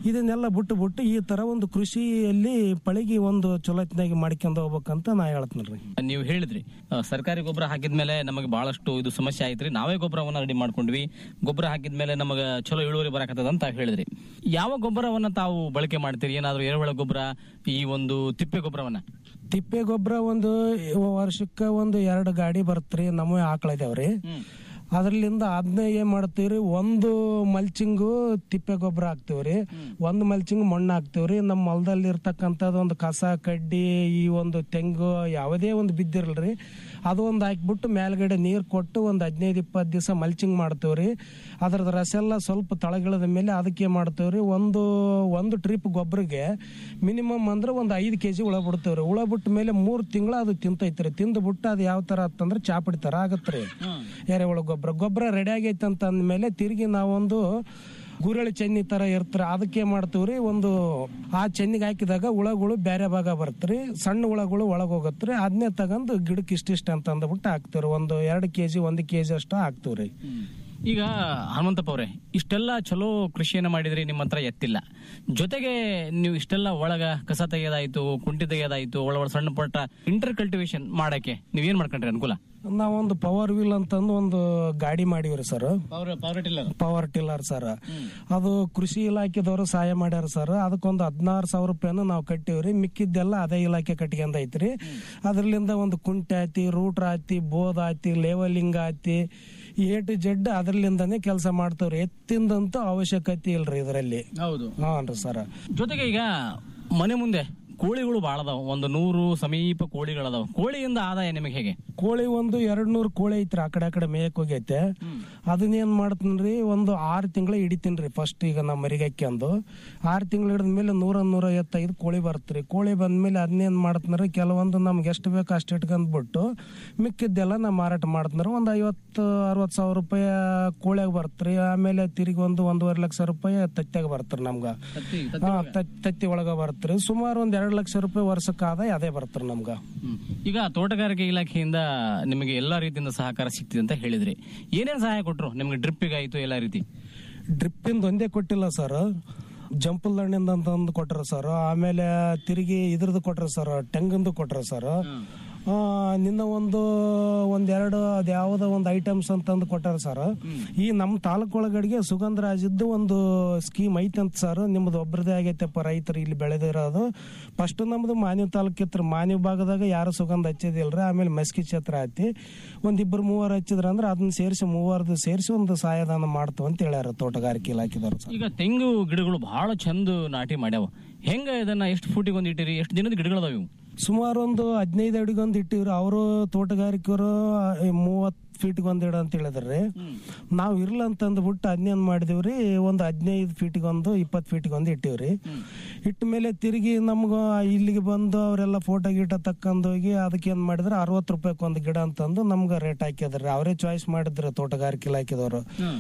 Speaker 6: ಇದನ್ನೆಲ್ಲ ಬಿಟ್ಟು ಬಿಟ್ಟು ಈ ತರ ಒಂದು ಕೃಷಿಯಲ್ಲಿ ಪಳಗಿ ಒಂದು ಚೊಲೋತ್ನಾಗಿ ಮಾಡ್ಕೊಂಡು ಹೋಗ್ಬೇಕಂತ ನಾ ಹೇಳ್ತೀನಿ
Speaker 5: ನೀವು ಹೇಳಿದ್ರಿ ಆ, ಸರ್ಕಾರಿ ಗೊಬ್ಬರ ಹಾಕಿದ್ಮೇಲೆ ನಮಗೆ ಬಹಳಷ್ಟು ಇದು ಸಮಸ್ಯೆ ಆಯ್ತ್ರಿ ನಾವೇ ಗೊಬ್ಬರವನ್ನ ರೆಡಿ ಮಾಡ್ಕೊಂಡ್ವಿ ಗೊಬ್ಬರ ಹಾಕಿದ್ಮೇಲೆ ನಮಗೆ ಚಲೋ ಇಳುವರಿ ಬರಕತ್ತದ ಅಂತ ಹೇಳಿದ್ರಿ ಯಾವ ಗೊಬ್ಬರವನ್ನ ತಾವು ಬಳಕೆ ಮಾಡ್ತೀರಿ ಏನಾದ್ರು ಎರೆಹುಳ ಗೊಬ್ಬರ ಈ ಒಂದು ತಿಪ್ಪೆ ಗೊಬ್ಬರವನ್ನ
Speaker 6: ತಿಪ್ಪೆ ಗೊಬ್ಬರ ಒಂದು ವರ್ಷಕ್ಕ ಒಂದು ಎರಡು ಗಾಡಿ ಬರ್ತ್ರಿ ನಮ್ಮ ಆಕಳ ಇದಾವ್ರಿ ಅದ್ರಲಿಂದ ಅದನ್ನ ಏನ್ ಮಾಡ್ತೀವ್ರಿ ಒಂದು ಮಲ್ಚಿಂಗು ತಿಪ್ಪೆ ಗೊಬ್ಬರ ಹಾಕ್ತಿವ್ರಿ ಒಂದು ಮಲ್ಚಿಂಗ್ ಮಣ್ಣು ಹಾಕ್ತಿವ್ರಿ ನಮ್ಮ ಹೊಲದಲ್ಲಿ ಇರ್ತಕ್ಕಂಥದ್ದು ಒಂದು ಕಸ ಕಡ್ಡಿ ಈ ಒಂದು ತೆಂಗು ಯಾವುದೇ ಒಂದು ಬಿದ್ದಿರಲ್ರಿ ಅದು ಒಂದು ಹಾಕ್ಬಿಟ್ಟು ಮೇಲ್ಗಡೆ ನೀರು ಕೊಟ್ಟು ಒಂದು ಹದಿನೈದು ಇಪ್ಪತ್ತು ದಿವಸ ಮಲ್ಚಿಂಗ್ ಮಾಡ್ತೀವ್ರಿ ಅದ್ರದ್ದು ರಸ ಎಲ್ಲ ಸ್ವಲ್ಪ ತಳಗಿಳದ ಮೇಲೆ ಅದಕ್ಕೆ ಮಾಡ್ತೀವ್ರಿ ಒಂದು ಒಂದು ಟ್ರಿಪ್ ಗೊಬ್ಬರಿಗೆ ಮಿನಿಮಮ್ ಅಂದ್ರೆ ಒಂದು ಐದು ಕೆಜಿ ಹುಳ ಬಿಡ್ತೇವ್ರಿ ಹುಳ ಬಿಟ್ಟ ಮೇಲೆ ಮೂರು ತಿಂಗಳು ಅದು ತಿಂತೈತ್ರಿ ತಿಂದು ಬಿಟ್ಟು ಅದು ಯಾವ ತರ ಆತಂದ್ರೆ ಚಾಪಡಿ ತರ ಆಗತ್ರಿ ಎರೆಹುಳ ಗೊಬ್ಬರ ಗೊಬ್ಬರ ರೆಡಿ ಆಗೈತೆ ಅಂತ ಅಂದ್ಮೇಲೆ ತಿರುಗಿ ನಾವೊಂದು ಗುರಳಿ ಚೆನ್ನಿ ತರ ಇರ್ತಾರೆ ಅದಕ್ಕೆ ಮಾಡ್ತೀವ್ರಿ ಒಂದು ಆ ಚೆನ್ನಿಗೆ ಹಾಕಿದಾಗ ಹುಳಗಳು ಬೇರೆ ಭಾಗ ಬರ್ತರಿ ಸಣ್ಣ ಹುಳಗಳು ಒಳಗೆ ಹೋಗತ್ರಿ ಅದನ್ನೇ ತಗೊಂಡು ಗಿಡಕ್ಕೆ ಇಷ್ಟಿಷ್ಟ ಅಂತ ಅಂದ್ಬಿಟ್ಟು ಹಾಕ್ತಿವ್ರಿ ಒಂದು ಎರಡು ಕೆಜಿ ಒಂದು ಕೆಜಿ ಅಷ್ಟ ಹಾಕ್ತಿವ್ರಿ
Speaker 5: ಈಗ ಹನುಮಂತಪ್ಪ ಅವರೇ ಇಷ್ಟೆಲ್ಲ ಚಲೋ ಕೃಷಿಯನ್ನ ಮಾಡಿದ್ರಿ ನಿಮ್ಮ ಹತ್ರ ಎತ್ತಿಲ್ಲ ಜೊತೆಗೆ ನೀವು ಇಷ್ಟೆಲ್ಲ ಒಳಗ ಕಸ ತೆಗೆಯೋದಾಯ್ತು ಕುಂಟಿ ತೆಗೆಯೋದಾಯ್ತು ಒಳ ಒಳ ಸಣ್ಣ ಪುಟ್ಟ ಇಂಟರ್ ಕಲ್ಟಿವೇಶನ್ ಮಾಡಕ್ಕೆ ನೀವೇನ್ ಮಾಡ್ಕೊಂಡ್ರಿ ಅನುಕೂಲ
Speaker 6: ನಾವೊಂದು ಪವರ್ ವೀಲ್ ಅಂತಂದು ಒಂದು ಗಾಡಿ ಮಾಡಿವ್ರಿ sir
Speaker 5: power
Speaker 6: power tiller sir ಅದು ಕೃಷಿ ಇಲಾಖೆದವರು ಸಹಾಯ ಮಾಡ್ಯಾರ ಸರ್ ಅದಕ್ಕೊಂದು ಹದಿನಾರು ಸಾವಿರ ರೂಪಾಯಿನ ನಾವು ಕಟ್ಟಿವ್ರಿ ಮಿಕ್ಕಿದ್ದೆಲ್ಲ ಅದೇ ಇಲಾಖೆ ಕಟ್ಕೊಂಡ್ ಐತ್ರಿ ಅದ್ರಲಿಂದ ಒಂದು ಕುಂಟೆ ಆಯ್ತಿ ರೂಟ್ರ್ ಆಯ್ತಿ ಬೋದ್ ಆಯ್ತಿ ಲೇವಲಿಂಗ್ ಆಯ್ತಿ ಎ ಟು ಜೆಡ್ ಅದ್ರಲಿಂದಾನೇ ಕೆಲಸ ಮಾಡ್ತವ್ರಿ ಎತ್ತಿಂದಂತೂ ಅವಶ್ಯಕತೆ ಇಲ್ರಿ ಇದರಲ್ಲಿ
Speaker 5: ಹೌದು
Speaker 6: ಹಾನ್ರಿ ಸರ್
Speaker 5: ಜೊತೆಗೆ ಈಗ ಮನೆ ಮುಂದೆ ಕೋಳಿಗಳು ಬಾಳ ಅದಾವ ಒಂದು ನೂರು ಸಮೀಪ ಕೋಳಿಗಳದಾವ ಕೋಳಿಯಿಂದ ಆದಾಯ ನಿಮಗೆ ಹೇಗೆ
Speaker 6: ಕೋಳಿ ಒಂದು ಎರಡ್ ನೂರು ಕೋಳಿ ಐತ್ರಿ ಆ ಕಡೆ ಆ ಕಡೆ ಮೇಯಕ್ ಹೋಗೈತೆ ಅದನ್ನೇನ್ ಮಾಡ್ತೀನ್ರಿ ಒಂದು ಆರು ತಿಂಗಳ ಹಿಡಿತೀನ್ರಿ ಫಸ್ಟ್ ಈಗ ನಾ ಮರಿಗಾಕ್ಯಂದು ಆರು ತಿಂಗಳು ಹಿಡಿದ ಮೇಲೆ ನೂರ ನೂರ ಐವತ್ತೈದು ಕೋಳಿ ಬರ್ತ್ರಿ ಕೋಳಿ ಬಂದ್ಮೇಲೆ ಅದನ್ನೇನ್ ಮಾಡ್ತೀನ್ರಿ ಕೆಲವೊಂದು ನಮ್ಗೆ ಎಷ್ಟು ಬೇಕು ಅಷ್ಟು ಇಟ್ಕೊಂಡ್ಬಿಟ್ಟು ಮಿಕ್ಕಿದ್ದೆಲ್ಲ ನಾ ಮಾರಾಟ ಮಾಡ್ತೀನ್ರಿ ಒಂದು ಐವತ್ತು ಅರವತ್ತು ಸಾವಿರ ರೂಪಾಯಿ ಕೋಳಿಯಾಗ ಬರ್ತ್ರಿ ಆಮೇಲೆ ತಿರುಗಿ ಒಂದು ಒಂದೂವರೆ ಲಕ್ಷ ರೂಪಾಯಿ ತತ್ಯಾಗ ಬರ್ತ್ರಿ ನಮ್ಗ ಹಾ ತತ್- ತತ್ತಿ ಒಳಗ ಬರ್ತ್ರಿ ಸುಮಾರು ಒಂದ್ ಎರಡು ಲಕ್ಷ ರೂಪಾಯಿ ವರ್ಷಕ್ಕೆ ಆದಾಯ ಅದೇ ಬರ್ತ್ರಿ ನಮ್ಗ
Speaker 5: ಈಗ ತೋಟಗಾರಿಕೆ ಇಲಾಖೆಯಿಂದ ನಿಮಗೆ ಎಲ್ಲಾ ರೀತಿಯಿಂದ ಸಹಕಾರ ಸಿಗ್ತಿದೆ ಅಂತ ಹೇಳಿದ್ರಿ ಏನೇನ್ ಸಹಾಯ ಕೊಟ್ರು ನಿಮ್ಗೆ ಡ್ರಿಪ್ಪಿಗೆ ಆಯ್ತು ಎಲ್ಲಾ ರೀತಿ
Speaker 6: ಡ್ರಿಪ್ಪಿಂದ ಒಂದೇ ಕೊಟ್ಟಿಲ್ಲ ಸರ್ ಜಂಪಲ್ ಹಣ್ಣಿಂದ ಅಂತ ಒಂದು ಕೊಟ್ರ ಸರ್ ಆಮೇಲೆ ತಿರುಗಿ ಇದ್ರದ್ದು ಕೊಟ್ರ ಸರ್ ಟೆಂಗಂದು ಕೊಟ್ರ ಸರ್ ನಿನ್ನ ಒಂದು ಒಂದೆರಡು ಅದ್ ಯಾವ್ದೋ ಒಂದು ಐಟಮ್ಸ್ ಅಂತಂದು ಕೊಟ್ಟಾರ ಸರ್ ಈ ನಮ್ಮ ತಾಲೂಕು ಒಳಗಡೆಗೆ ಸುಗಂಧ ರಾಜಿದ್ದು ಒಂದು ಸ್ಕೀಮ್ ಐತಂತ ಸರ್ ನಿಮ್ದು ಒಬ್ರದೇ ಆಗೈತೆಪ್ಪ ರೈತರು ಇಲ್ಲಿ ಬೆಳೆದಿರೋದು ಫಸ್ಟ್ ನಮ್ದು ಮಾನ್ಯ ತಾಲೂಕು ಇತ್ತು ಮಾನ್ಯ ಭಾಗದಾಗ ಯಾರು ಸುಗಂಧ ಹಚ್ಚಿದಿಲ್ರಿ ಆಮೇಲೆ ಮೆಸ್ಕಿ ಛತ್ರ ಐತಿ ಒಂದಿಬ್ರು ಮೂವರು ಹಚ್ಚಿದ್ರ ಅಂದ್ರೆ ಅದನ್ನ ಸೇರಿಸಿ ಮೂವರ್ದು ಸೇರಿಸಿ ಒಂದು ಸಹಾಯದಾನ ಮಾಡ್ತು ಅಂತ ಹೇಳ್ಯಾರ ತೋಟಗಾರಿಕೆ ಇಲಾಖೆದವ್ರು ಸರ್
Speaker 5: ಈಗ ತೆಂಗು ಗಿಡಗಳು ಬಹಳ ಚಂದ ನಾಟಿ ಮಾಡ್ಯಾವ ಹೆಂಗ ಇದನ್ನ ಎಷ್ಟು ಫೂಟಿಗೆ ಒಂದು ಇಟ್ಟಿರಿ ಎಷ್ಟು ದಿನದ ಗಿಡಗಳದಾವ ಇವು
Speaker 6: ಸುಮಾರು ಒಂದು ಹದಿನೈದು ಅಡಿಗೊಂದು ಇಟ್ಟಿವ್ರಿ ಅವರು ತೋಟಗಾರಿಕೆಯವರು ಮೂವತ್ ಫೀಟ್ಗೆ ಒಂದ್ ಇಡ ಅಂತ ಹೇಳಿದ್ರಿ ನಾವು ಇರ್ಲ ಅಂತ ಅಂದ್ಬಿಟ್ಟು ಅದನ್ನೇನ್ ಮಾಡಿದಿವ್ರಿ ಒಂದು ಹದಿನೈದು ಫೀಟ್ಗೆ ಒಂದು ಇಪ್ಪತ್ತು ಫೀಟ್ಗೆ ಒಂದು ಇಟ್ಟಿವ್ರಿ ಇಟ್ಟ ಮೇಲೆ ತಿರುಗಿ ನಮ್ಗ ಇಲ್ಲಿಗೆ ಬಂದು ಅವರೆಲ್ಲ ಫೋಟೋ ಗೀಟ ತಕ್ಕಂದೋಗಿ ಅದಕ್ಕೆ ಏನ್ ಮಾಡಿದ್ರೆ ಅರವತ್ತು ರೂಪಾಯಿಗೆ ಒಂದು ಗಿಡ ಅಂತಂದು ನಮ್ಗೆ ರೇಟ್ ಹಾಕಿದ್ರಿ ಅವರೇ ಚಾಯ್ಸ್ ಮಾಡಿದ್ರು ತೋಟಗಾರಿಕೆ ಇಲಾಖೆದವರು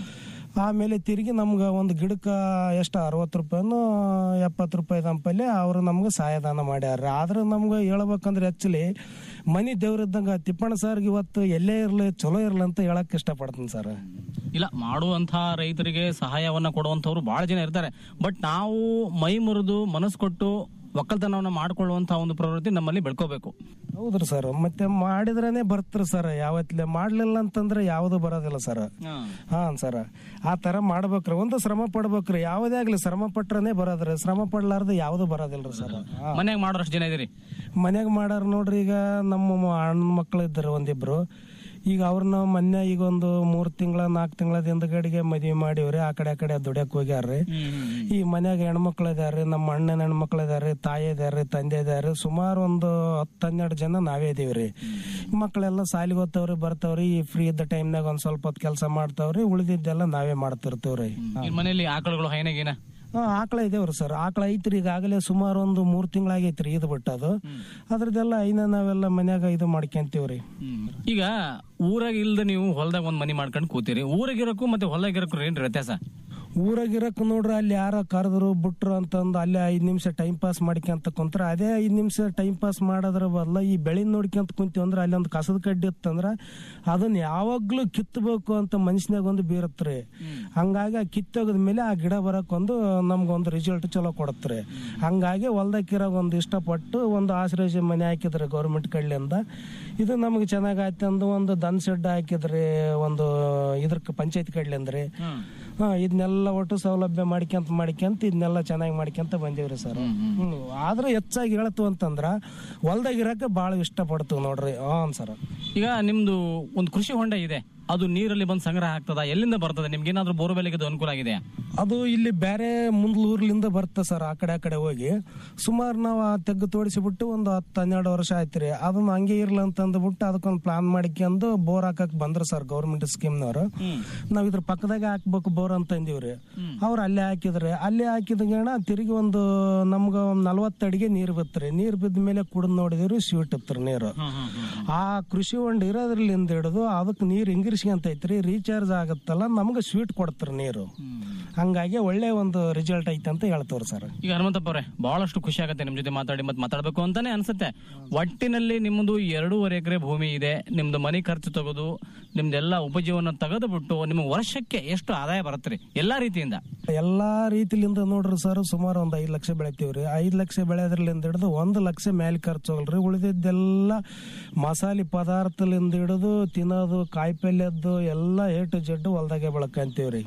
Speaker 6: ಆಮೇಲೆ ತಿರುಗಿ ನಮ್ಗೆ ಒಂದು ಗಿಡಕ್ಕೆ ಎಷ್ಟು ಅರವತ್ತು ರೂಪಾಯಿನೂ ಎಪ್ಪತ್ತು ರೂಪಾಯಿ ದಂಪಲ್ಲಿ ಅವರು ನಮ್ಗೆ ಸಹಾಯದಾನ ಮಾಡ್ಯಾರ ಆದ್ರೆ ನಮ್ಗೆ ಹೇಳ್ಬೇಕಂದ್ರೆ ಆಕ್ಚುಲಿ ಮನಿ ದೇವ್ರಿದ್ದಂಗ ತಿಪ್ಪಣ್ಣ ಸರ್ಗೆ ಇವತ್ತು ಎಲ್ಲೇ ಇರ್ಲಿ ಚಲೋ ಇರ್ಲಿ ಅಂತ ಹೇಳಕ್ ಇಷ್ಟಪಡ್ತೀನಿ ಸರ್
Speaker 5: ಇಲ್ಲ ಮಾಡುವಂತಹ ರೈತರಿಗೆ ಸಹಾಯವನ್ನ ಕೊಡುವಂತವ್ರು ಬಹಳ ಜನ ಇರ್ತಾರೆ ಬಟ್ ನಾವು ಮೈ ಮುರಿದು ಮನಸ್ಸು ಕೊಟ್ಟು ಒಕ್ಕಲ್ತನವನ್ನ ಮಾಡ್ಕೊಳ್ಳುವಂತಹ ಒಂದು ಪ್ರವೃತ್ತಿ ನಮ್ಮಲ್ಲಿ ಬೆಳ್ಕೋಬೇಕು
Speaker 6: ಹೌದ್ರಿ ಸರ್ ಮತ್ತೆ ಮಾಡಿದ್ರೇನೆ ಬರ್ತ್ರಿ ಸರ್ ಯಾವತ್ಲೆ ಮಾಡ್ಲಿಲ್ಲ ಅಂತಂದ್ರೆ ಯಾವುದು ಬರೋದಿಲ್ಲ ಸರ್ ಹಾ ಸರ್ ಆ ತರ ಮಾಡ್ಬೇಕ್ರಿ ಒಂದು ಶ್ರಮ ಪಡ್ಬೇಕ್ರಿ ಯಾವುದೇ ಆಗ್ಲಿ ಶ್ರಮ ಪಟ್ರನೆ ಬರೋದ್ರಿ ಶ್ರಮ ಪಡ್ಲಾರ್ದ ಯಾವ್ದು ಬರೋದಿಲ್ರಿ ಸರ್
Speaker 5: ಮನ್ಯಾಗ ಮಾಡೋಷ್ಟು ಜನ ಇದೀರಿ
Speaker 6: ಮನ್ಯಾಗ ಮಾಡಾರ ನೋಡ್ರಿ ಈಗ ನಮ್ಮ ಮ- ಅಣ್ಣ ಮಕ್ಳು ಇದ್ದಾರೆ ಒಂದಿಬ್ರು ಈಗ ಅವ್ರನ್ನ ಮೊನ್ನೆ ಈಗ ಒಂದು ಮೂರ್ ತಿಂಗಳ ನಾಲ್ಕು ತಿಂಗಳ ಹಿಂದಗಡೆಗೆ ಮದ್ವಿ ಮಾಡಿವ್ರಿ ಆ ಕಡೆ ಆ ಕಡೆ ದುಡ್ಯಕ್ ಹೋಗ್ಯಾರ್ರಿ ಈ ಮನ್ಯಾಗ ಹೆಣ್ಮಕ್ಳು ಇದಾರೆ ನಮ್ಮ ಅಣ್ಣನ ಹೆಣ್ಮಕ್ಳು ಇದಾರೆ ತಾಯಿ ಇದಾರೆ ತಂದೆ ಇದಾರೆ ಸುಮಾರು ಒಂದು ಹತ್ತು ಹನ್ನೆರಡು ಜನ ನಾವೇ ಇದೀವ್ರಿ ಮಕ್ಕಳೆಲ್ಲ ಸಾಲಿಗೆ ಓದ್ತಾವ್ರಿ ಬರ್ತಾವ್ರಿ ಈ ಫ್ರೀ ಇದ್ದ ಟೈಮ್ನಾಗ ಒಂದ್ ಸ್ವಲ್ಪ ಹೊತ್ತು ಕೆಲಸ ಮಾಡ್ತಾವ್ರಿ ಉಳಿದಿದ್ದೆಲ್ಲ ನಾವೇ ಮಾಡ್ತಿರ್ತೀವ್ರಿ
Speaker 5: ಈ ಮನೆಯಲ್ಲಿ ಆಕಳುಗಳು ಹೈನಾಗೇನ
Speaker 6: ಹಾ ಆಕಳ ಇದೇವ್ರಿ ಸರ್ ಆಕಳ ಐತ್ರಿ ಈಗಾಗಲೇ ಸುಮಾರು ಒಂದು ಮೂರ್ ತಿಂಗಳಾಗೈತ್ರಿ ಇದು ಬಿಟ್ಟದು ಅದ್ರದ್ದೆಲ್ಲ ಐನ ನಾವೆಲ್ಲ ಮನ್ಯಾಗ ಇದು ಮಾಡ್ಕೊಂತೀವ್ರಿ
Speaker 5: ಈಗ ಊರಾಗ ಇಲ್ದ ನೀವು ಹೊಲದಾಗ ಒಂದ್ ಮನಿ ಮಾಡ್ಕೊಂಡು ಕೂತೀರಿ ಊರಾಗಿರಕ್ಕೂ ಮತ್ತೆ ಹೊಲದಾಗಿರಕ್ಕೂ ಏನ್ ವ್ಯತ್ಯಾಸ
Speaker 6: ಊರಾಗಿರಕ್ ನೋಡ್ರಿ ಅಲ್ಲಿ ಯಾರ ಕರೆದ್ರು ಬಿಟ್ರು ಅಂತಂದು ಅಲ್ಲಿ ಐದ್ ನಿಮಿಷ ಟೈಮ್ ಪಾಸ್ ಮಾಡ್ಕೊಂತ ಕುಂತ್ರ ಅದೇ ಐದ್ ನಿಮಿಷ ಟೈಮ್ ಪಾಸ್ ಮಾಡೋದ್ರ ಬದಲ ಈ ಬೆಳಿ ನೋಡ್ಕೊಂತ ಕುಂತೀವಿ ಅಂದ್ರೆ ಅಲ್ಲಿ ಒಂದು ಕಸದ ಕಡ್ಡಿ ಇತ್ತಂದ್ರ ಅದನ್ನ ಯಾವಾಗ್ಲೂ ಕಿತ್ತಬೇಕು ಅಂತ ಮನುಷ್ಯನಾಗ ಒಂದು ಬೀರತ್ರಿ ಹಂಗಾಗಿ ಆ ಕಿತ್ತೋಗದ ಮೇಲೆ ಆ ಗಿಡ ಬರಕ್ ಒಂದು ನಮ್ಗೊಂದು ರಿಸಲ್ಟ್ ಚಲೋ ಕೊಡತ್ರಿ ಹಂಗಾಗಿ ಹೊಲ್ದಾಕಿರೋ ಒಂದು ಇಷ್ಟಪಟ್ಟು ಒಂದು ಆಶ್ರಯ ಮನೆ ಹಾಕಿದ್ರೆ ಗೌರ್ಮೆಂಟ್ ಕಡೆಯಿಂದ ಇದು ನಮಗೆ ಚೆನ್ನಾಗಿ ಆಯ್ತು ಅಂದು ಒಂದು ದನ್ ಶೆಡ್ ಹಾಕಿದ್ರಿ ಒಂದು ಇದ್ರ ಪಂಚಾಯತ್ ಕಡ್ಲಿಂದ್ರಿ ಹಾ ಇದನ್ನೆಲ್ಲ ಒಟ್ಟು ಸೌಲಭ್ಯ ಮಾಡ್ಕೊಂತ ಮಾಡ್ಕೊಂತ ಇದನ್ನೆಲ್ಲ ಚೆನ್ನಾಗಿ ಮಾಡ್ಕೊಂತ ಬಂದೀವ್ರಿ ಸರ್ ಹ್ಮ್ ಆದ್ರೆ ಹೆಚ್ಚಾಗಿ ಹೇಳ್ತು ಅಂತಂದ್ರ ಹೊಲ್ದಾಗ ಇರಕ್ಕೆ ಭಾಳ ಇಷ್ಟಪಡ್ತೀವಿ ನೋಡ್ರಿ ಹಾಂ ಸರ್
Speaker 5: ಈಗ ನಿಮ್ದು ಒಂದು ಕೃಷಿ ಹೊಂಡ ಇದೆ ಅದು ನೀರಲ್ಲಿ ಬಂದು ಸಂಗ್ರಹ ಆಗ್ತದ ಎಲ್ಲಿಂದ ಬರ್ತದೆ ನಿಮ್ಗೆ ಏನಾದ್ರೂ ಬೋರ್ವೆಲ್ಗೆ ಅದು ಅನುಕೂಲ ಆಗಿದೆ
Speaker 6: ಅದು ಇಲ್ಲಿ ಬೇರೆ ಮುಂದ್ಲೂರ್ಲಿಂದ ಬರುತ್ತೆ ಸರ್ ಆ ಕಡೆ ಆ ಕಡೆ ಹೋಗಿ ಸುಮಾರು ನಾವು ಆ ತೆಗ್ಗು ತೋಡಿಸಿಬಿಟ್ಟು ಒಂದು ಹತ್ತು ಹನ್ನೆರಡು ವರ್ಷ ಆಯ್ತು ಅದನ್ನ ಹಂಗೆ ಇರ್ಲಿ ಅಂತ ಅಂದ್ಬಿಟ್ಟು ಅದಕ್ಕೊಂದು ಪ್ಲಾನ್ ಮಾಡ್ಕೊಂಡು ಬೋರ್ ಹಾಕಕ್ ಬಂದ್ರು ಸರ್ ಗೌರ್ಮೆಂಟ್ ಸ್ಕೀಮ್ನವರು ನಾವ್ ಇದ್ರ ಪಕ್ಕದಾಗೆ ಹಾಕ್ಬೇಕು ಬೋರ್ ಅಂತ ಅಂದಿವ್ರಿ ಅವ್ರು ಅಲ್ಲೇ ಹಾಕಿದ್ರೆ ಅಲ್ಲೇ ಹಾಕಿದಗಣ ತಿರುಗಿ ಒಂದು ನಮ್ಗ ಒಂದ್ ನಲ್ವತ್ತು ಅಡಿಗೆ ನೀರ್ ಬಿತ್ರಿ ನೀರ್ ಬಿದ್ದ ಮೇಲೆ ಕುಡಿದ್ ನೋಡಿದ್ರಿ ಸ್ವೀಟ್ ಇತ್ರಿ ನೀರು ಆ ಕೃಷಿ ಹೊಂಡ ಇರೋದ್ರಲ್ಲಿಂದ ಹಿಡಿದು ಅದಕ್ಕೆ ನೀರ್ ಹಿಂಗಿರ್ಸ್ಕೊಂತ ಐತ್ರಿ ರೀಚಾರ್ಜ್ ಆಗತ್ತಲ್ಲ ನಮ್ಗೆ ಸ್ವೀಟ್ ಕೊಡ್ತಾರ ನೀರು ಹಂಗಾಗಿ ಒಳ್ಳೆ ಒಂದು ರಿಸಲ್ಟ್ ಐತೆ ಅಂತ ಹೇಳ್ತವ್ರಿ ಸರ್
Speaker 5: ಈಗ ಹನುಮಂತಪ್ಪ ಅವರೇ ಬಹಳಷ್ಟು ಖುಷಿ ಆಗುತ್ತೆ ನಿಮ್ ಜೊತೆ ಮಾತಾಡಿ ಮತ್ತೆ ಮಾತಾಡ್ಬೇಕು ಅಂತಾನೆ ಅನ್ಸುತ್ತೆ ಒಟ್ಟಿನಲ್ಲಿ ನಿಮ್ಮದು ಎರಡೂವರೆ ಎಕರೆ ಭೂಮಿ ಇದೆ ನಿಮ್ದು ಮನೆ ಖರ್ಚು ತೆಗೆದು ನಿಮ್ದೆಲ್ಲ ಉಪಜೀವನ ತೆಗೆದು ಬಿಟ್ಟು ನಿಮ್ಗೆ ವರ್ಷಕ್ಕೆ ಎಷ್ಟು ಆದಾಯ ಬರುತ್ತೆ ಎಲ್ಲಾ ರೀತಿಯಿಂದ
Speaker 6: ಎಲ್ಲಾ ರೀತಿಲಿಂದ ನೋಡ್ರಿ ಸರ್ ಸುಮಾರು ಒಂದ್ ಐದ್ ಲಕ್ಷ ಬೆಳಿತೀವ್ರಿ ಐದ್ ಲಕ್ಷ ಬೆಳೆದ್ರಲಿಂದ ಹಿಡಿದು ಒಂದ್ ಲಕ್ಷ ಮೇಲೆ ಖರ್ಚು ಹೋಗಲ್ರಿ ಉಳಿದಿದ್ದೆಲ್ಲ ಮಸಾಲೆ ಪದಾರ್ಥಲಿಂದ ಹಿಡಿದು ತಿನ್ನೋದು ಕಾಯಿಪಲ್ಯದ್ದು ಎಲ್ಲ ಏ ಟು ಜೆಡ್ ಹೊಲ್ದಾಗೆ ಬೆಳಕಂತೀವ್ರಿ